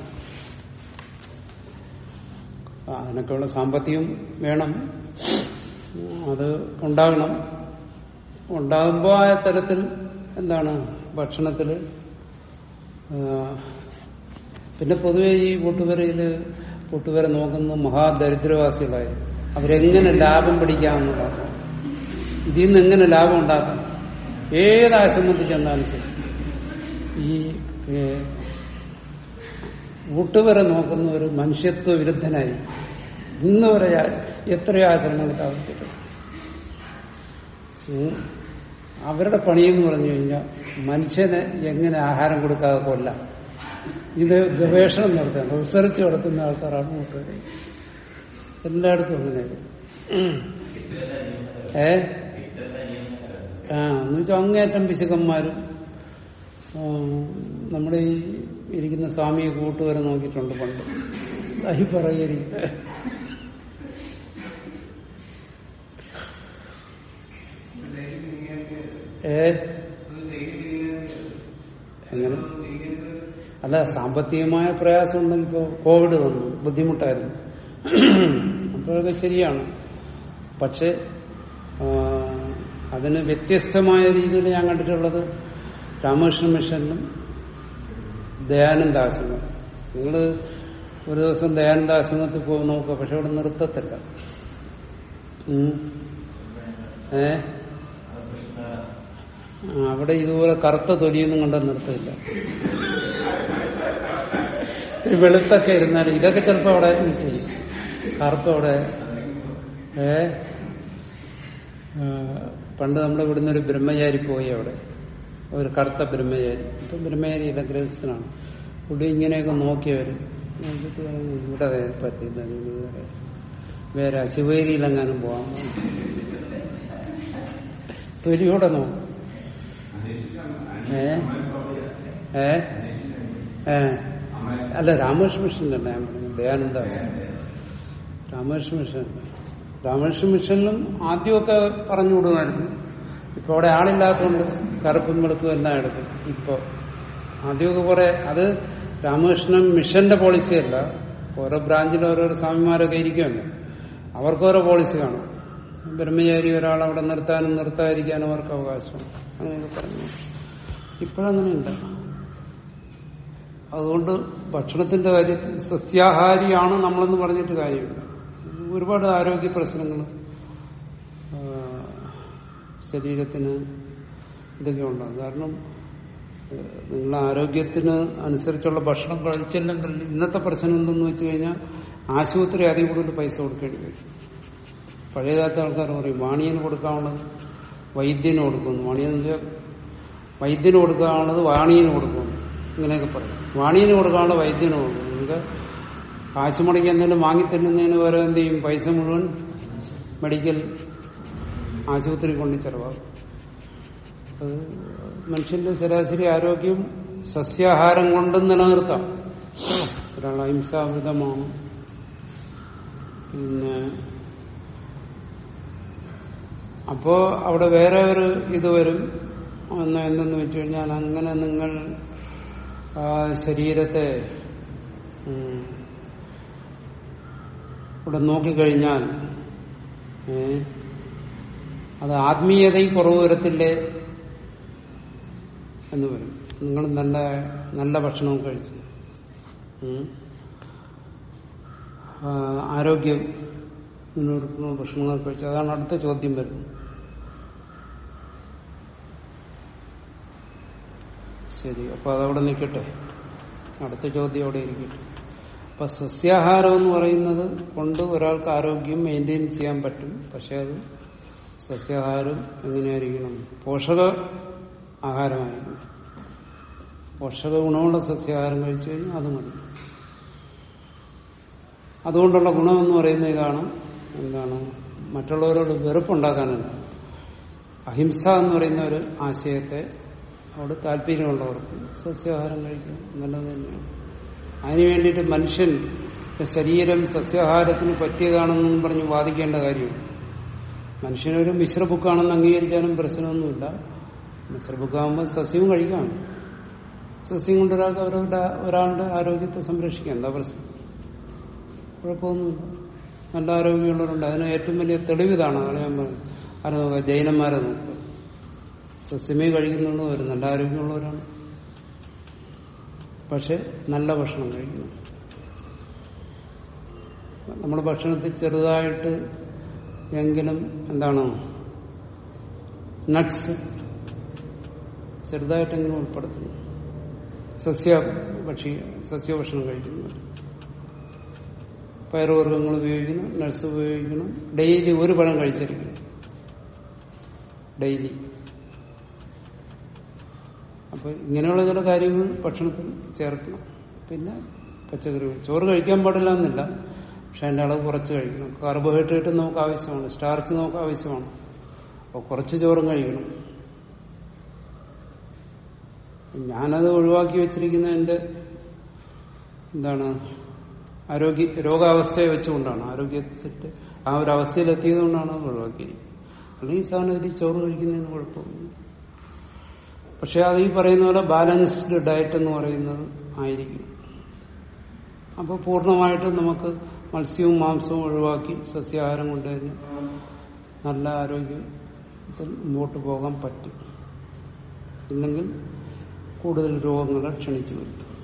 ആ, അതിനൊക്കെയുള്ള സാമ്പത്തികം വേണം അത് ഉണ്ടാകണം ഉണ്ടാകുമ്പോ ആ തരത്തിൽ എന്താണ് ഭക്ഷണത്തില് ആ, പിന്നെ പൊതുവെ ഈ കൂട്ടുവരയില് കൂട്ടുവര നോക്കുന്ന മഹാദരിദ്രവാസികളായി അവരെങ്ങനെ ലാഭം പിടിക്കാമെന്നുള്ളതാണ് ഇതിൽ നിന്ന് എങ്ങനെ ലാഭം ഉണ്ടാക്കാം ഏത് ആശ്രമത്തിൽ ചെന്നാലും ശരി ഈ ഏഹ്, കൂട്ടുവരെ നോക്കുന്ന ഒരു മനുഷ്യത്വ വിരുദ്ധനായി ഇന്ന് വരെ ഞാൻ എത്രയോ ആശ്രമങ്ങൾ താമസിച്ചിട്ടുണ്ട് ഉം. അവരുടെ പണിയെന്ന് പറഞ്ഞു കഴിഞ്ഞാൽ മനുഷ്യനെ എങ്ങനെ ആഹാരം കൊടുക്കാതെ കൊല്ലാം ഇത് ഗവേഷണം നടത്തുന്ന റിസർച്ച് നടത്തുന്ന ആൾക്കാരാണ് കൂട്ടുകാരെ എല്ലായിടത്തും അങ്ങനെയാണ് ഏ ആ എന്ന് വെച്ചാൽ അങ്ങേറ്റം പിശുക്കന്മാരും ആ, നമ്മുടെ ഈ ഇരിക്കുന്ന സ്വാമിയെ കൂട്ടുവരെ നോക്കിയിട്ടുണ്ട് പണ്ട് അഹി പറയരുത് ഏ എങ്ങനെ അല്ല സാമ്പത്തികമായ പ്രയാസം ഉണ്ടെങ്കിൽ ഇപ്പോ കോവിഡ് വന്നു ബുദ്ധിമുട്ടായിരുന്നു അപ്പോഴൊക്കെ ശരിയാണ് പക്ഷെ ആ, അതിന് വ്യത്യസ്തമായ രീതിയിൽ ഞാൻ കണ്ടിട്ടുള്ളത് രാമകൃഷ്ണ മിഷനിലും ദയാനന്ദ ആശ്രമം നിങ്ങൾ ഒരു ദിവസം ദയാനന്ദ ആശ്രമത്തിൽ പോകും നോക്കുക പക്ഷെ അവിടെ നിർത്തത്തില്ല ഉം. ഏ ആ, അവിടെ ഇതുപോലെ കറുത്ത തൊലിയൊന്നും കണ്ട നിർത്തില്ല ഇത്തിരി വെളുത്തൊക്കെ ഇരുന്നാൽ ഇതൊക്കെ ചിലപ്പോ അവിടെ ചെയ്യും കറുത്ത അവിടെ ഏ ആ, പണ്ട് നമ്മുടെ ഇവിടുന്ന് ഒരു ബ്രഹ്മചാരി പോയി അവിടെ ഒരു കറുത്ത ബ്രഹ്മചാരി ഇപ്പം ബ്രഹ്മചാരി ഇല്ല ഗൃഹസ്ഥനാണ് പുള്ളി ഇങ്ങനെയൊക്കെ നോക്കിയവര് നോക്കിയിട്ട് പറഞ്ഞു, ഇവിടെ പറ്റില്ല ഇത് വേറെ വേറെ ശിവേരിയിലെങ്ങാനും പോവാൻ തൊലിയോടെ നോക്കും ഏ ഏ ഏ അല്ല രാമകൃഷ്ണ മിഷനിലല്ല ഞാൻ പറഞ്ഞത് ദയാനന്ദ രാമകൃഷ്ണ മിഷൻ രാമകൃഷ്ണ മിഷനിലും ആദ്യമൊക്കെ പറഞ്ഞു വിടുമായിരുന്നു ഇപ്പൊ അവിടെ ആളില്ലാത്തതുകൊണ്ട് കറുപ്പും വെളുപ്പും എല്ലാം എടുക്കും ഇപ്പൊ ആദ്യമൊക്കെ കുറെ അത് രാമകൃഷ്ണൻ മിഷന്റെ പോളിസി അല്ല ഓരോ ബ്രാഞ്ചിൽ ഓരോരോ സ്വാമിമാരൊക്കെ ഇരിക്കുമല്ലോ അവർക്ക് ഓരോ പോളിസി കാണും ബ്രഹ്മചാരി ഒരാൾ അവിടെ നിർത്താനും നിർത്താതിരിക്കാനും അവർക്ക് അവകാശമാണ് അങ്ങനെയൊക്കെ പറഞ്ഞു ഇപ്പോഴങ്ങനെയില്ല അതുകൊണ്ട് ഭക്ഷണത്തിന്റെ കാര്യത്തിൽ സസ്യാഹാരിയാണ് നമ്മളെന്ന് പറഞ്ഞിട്ട് കാര്യമില്ല ഒരുപാട് ആരോഗ്യ പ്രശ്നങ്ങൾ ശരീരത്തിന് ഇതൊക്കെ ഉണ്ടാകും കാരണം ഏഹ്, നിങ്ങളുടെ ആരോഗ്യത്തിന് അനുസരിച്ചുള്ള ഭക്ഷണം കഴിച്ചില്ലെങ്കിൽ ഇന്നത്തെ പ്രശ്നം എന്തെന്ന് വെച്ച് കഴിഞ്ഞാൽ ആശുപത്രി അധികം കൂടുതൽ പൈസ കൊടുക്കേണ്ടി വരും പഴയകാലത്തെ ആൾക്കാർ പറയും വാണിയന് കൊടുക്കാനുള്ളത് വൈദ്യന് കൊടുക്കുന്നു വാണിയെന്ന് വെച്ചാൽ വൈദ്യന് കൊടുക്കാനുള്ളത് വാണിയന് കൊടുക്കുന്നു ഇങ്ങനെയൊക്കെ പറയും വാണിയന് കൊടുക്കാനുള്ള വൈദ്യന് കൊടുക്കും നിങ്ങൾക്ക് കാശ് മുടക്കി എന്തെങ്കിലും വാങ്ങി തരുന്നതിന് പകരം എന്ത് ചെയ്യും പൈസ മുഴുവൻ മെഡിക്കൽ ആശുപത്രി കൊണ്ട് ചെലവാകും അത് മനുഷ്യന്റെ ശരാശരി ആരോഗ്യം സസ്യാഹാരം കൊണ്ടും നിലനിർത്താം ഒരാൾ അഹിംസാമൃതമാണ് പിന്നെ അപ്പോ അവിടെ വേറെ ഒരു ഇത് വരും ഒന്ന് എന്തെന്ന് വെച്ച് കഴിഞ്ഞാൽ അങ്ങനെ നിങ്ങൾ ആ ശരീരത്തെ ഉം, ഇവിടെ നോക്കിക്കഴിഞ്ഞാൽ ഏ, അത് ആത്മീയതയിൽ കുറവ് വരത്തില്ലേ എന്ന് വരും നിങ്ങൾ നല്ല നല്ല ഭക്ഷണവും കഴിച്ചു ഉം. ആ, ആരോഗ്യം നിലനിർത്തുന്ന ഭക്ഷണങ്ങൾ കഴിച്ചു അതാണ് അടുത്ത ചോദ്യം വരുന്നത് ശരി അപ്പൊ അതവിടെ നിൽക്കട്ടെ അടുത്ത ചോദ്യം അവിടെ ഇരിക്കട്ടെ അപ്പൊ സസ്യാഹാരം എന്ന് പറയുന്നത് കൊണ്ട് ഒരാൾക്ക് ആരോഗ്യം മെയിൻറ്റെയിൻ ചെയ്യാൻ പറ്റും പക്ഷെ അത് സസ്യാഹാരം എങ്ങനെയായിരിക്കണം പോഷക ആഹാരമായിരിക്കും പോഷക ഗുണമുള്ള സസ്യാഹാരം കഴിച്ചു കഴിഞ്ഞാൽ അത് മതി അതുകൊണ്ടുള്ള ഗുണമെന്ന് പറയുന്ന ഇതാണ് എന്താണ് മറ്റുള്ളവരോട് വെറുപ്പുണ്ടാക്കാനല്ല അഹിംസ എന്ന് പറയുന്ന ഒരു ആശയത്തെ അവിടെ താല്പര്യമുള്ളവർക്ക് സസ്യാഹാരം കഴിക്കും നല്ലത് തന്നെയാണ് അതിനു വേണ്ടിയിട്ട് മനുഷ്യൻ ശരീരം സസ്യാഹാരത്തിന് പറ്റിയതാണെന്നും പറഞ്ഞ് വാദിക്കേണ്ട കാര്യമില്ല മനുഷ്യനൊരു മിശ്ര ബുക്കാണെന്ന് അംഗീകരിച്ചാലും പ്രശ്നമൊന്നുമില്ല മിശ്ര ബുക്കാകുമ്പോൾ സസ്യവും കഴിക്കാം സസ്യം കൊണ്ട് ഒരാൾക്ക് അവരവരുടെ ഒരാളുടെ ആരോഗ്യത്തെ സംരക്ഷിക്കാം എന്താ പ്രശ്നം കുഴപ്പമൊന്നുമില്ല നല്ല ആരോഗ്യമുള്ളവരുണ്ട് അതിന് ഏറ്റവും വലിയ തെളിവിതാണ് അതാണ് ഞാൻ പറഞ്ഞത് ആരെ നോക്കുക ജൈനന്മാരെ നോക്കുക സസ്യമേ കഴിക്കുന്നുള്ളൂ അവർ നല്ല ആരോഗ്യമുള്ളവരാണ് പക്ഷെ നല്ല ഭക്ഷണം കഴിക്കുന്നു നമ്മുടെ ഭക്ഷണത്തിൽ ചെറുതായിട്ട് എങ്കിലും എന്താണ് നട്ട്സ് ചെറുതായിട്ടെങ്കിലും ഉൾപ്പെടുത്തുന്നു സസ്യ ഭക്ഷി സസ്യഭക്ഷണം കഴിക്കുന്നവർ പയറുവർഗ്ഗങ്ങൾ ഉപയോഗിക്കണം നട്സ് ഉപയോഗിക്കണം ഡെയിലി ഒരു പഴം കഴിച്ചിരിക്കണം ഡെയിലി അപ്പൊ ഇങ്ങനെയുള്ള ചില കാര്യങ്ങൾ ഭക്ഷണത്തിൽ ചേർക്കണം പിന്നെ പച്ചക്കറി ചോറ് കഴിക്കാൻ പാടില്ല എന്നില്ല പക്ഷെ അതിന്റെ അളവ് കുറച്ച് കഴിക്കണം കാർബോഹൈഡ്രേറ്റ് നമുക്ക് ആവശ്യമാണ് സ്റ്റാർച്ച് നമുക്ക് ആവശ്യമാണ് അപ്പോൾ കുറച്ച് ചോറും കഴിക്കണം ഞാനത് ഒഴിവാക്കി വെച്ചിരിക്കുന്ന എന്റെ എന്താണ് ആരോഗ്യ രോഗാവസ്ഥയെ വെച്ചുകൊണ്ടാണ് ആരോഗ്യത്തിന്റെ ആ ഒരു അവസ്ഥയിൽ എത്തിയതുകൊണ്ടാണ് അത് ഒഴിവാക്കിയിരിക്കുന്നത് അല്ലെങ്കിൽ ഈ സാധനം ഇതിൽ ചോറ് കഴിക്കുന്നതിന് കുഴപ്പമൊന്നുമില്ല പക്ഷെ അത് ഈ പറയുന്ന പോലെ ബാലൻസ്ഡ് ഡയറ്റ് എന്ന് പറയുന്നത് ആയിരിക്കും അപ്പോൾ പൂർണ്ണമായിട്ടും നമുക്ക് മത്സ്യവും മാംസവും ഒഴിവാക്കി സസ്യാഹാരം കൊണ്ട് തന്നെ നല്ല ആരോഗ്യത്തിൽ മുമ്പോട്ട് പോകാൻ പറ്റും ഇല്ലെങ്കിൽ കൂടുതൽ രോഗങ്ങളെ ക്ഷണിച്ചു വരുത്തും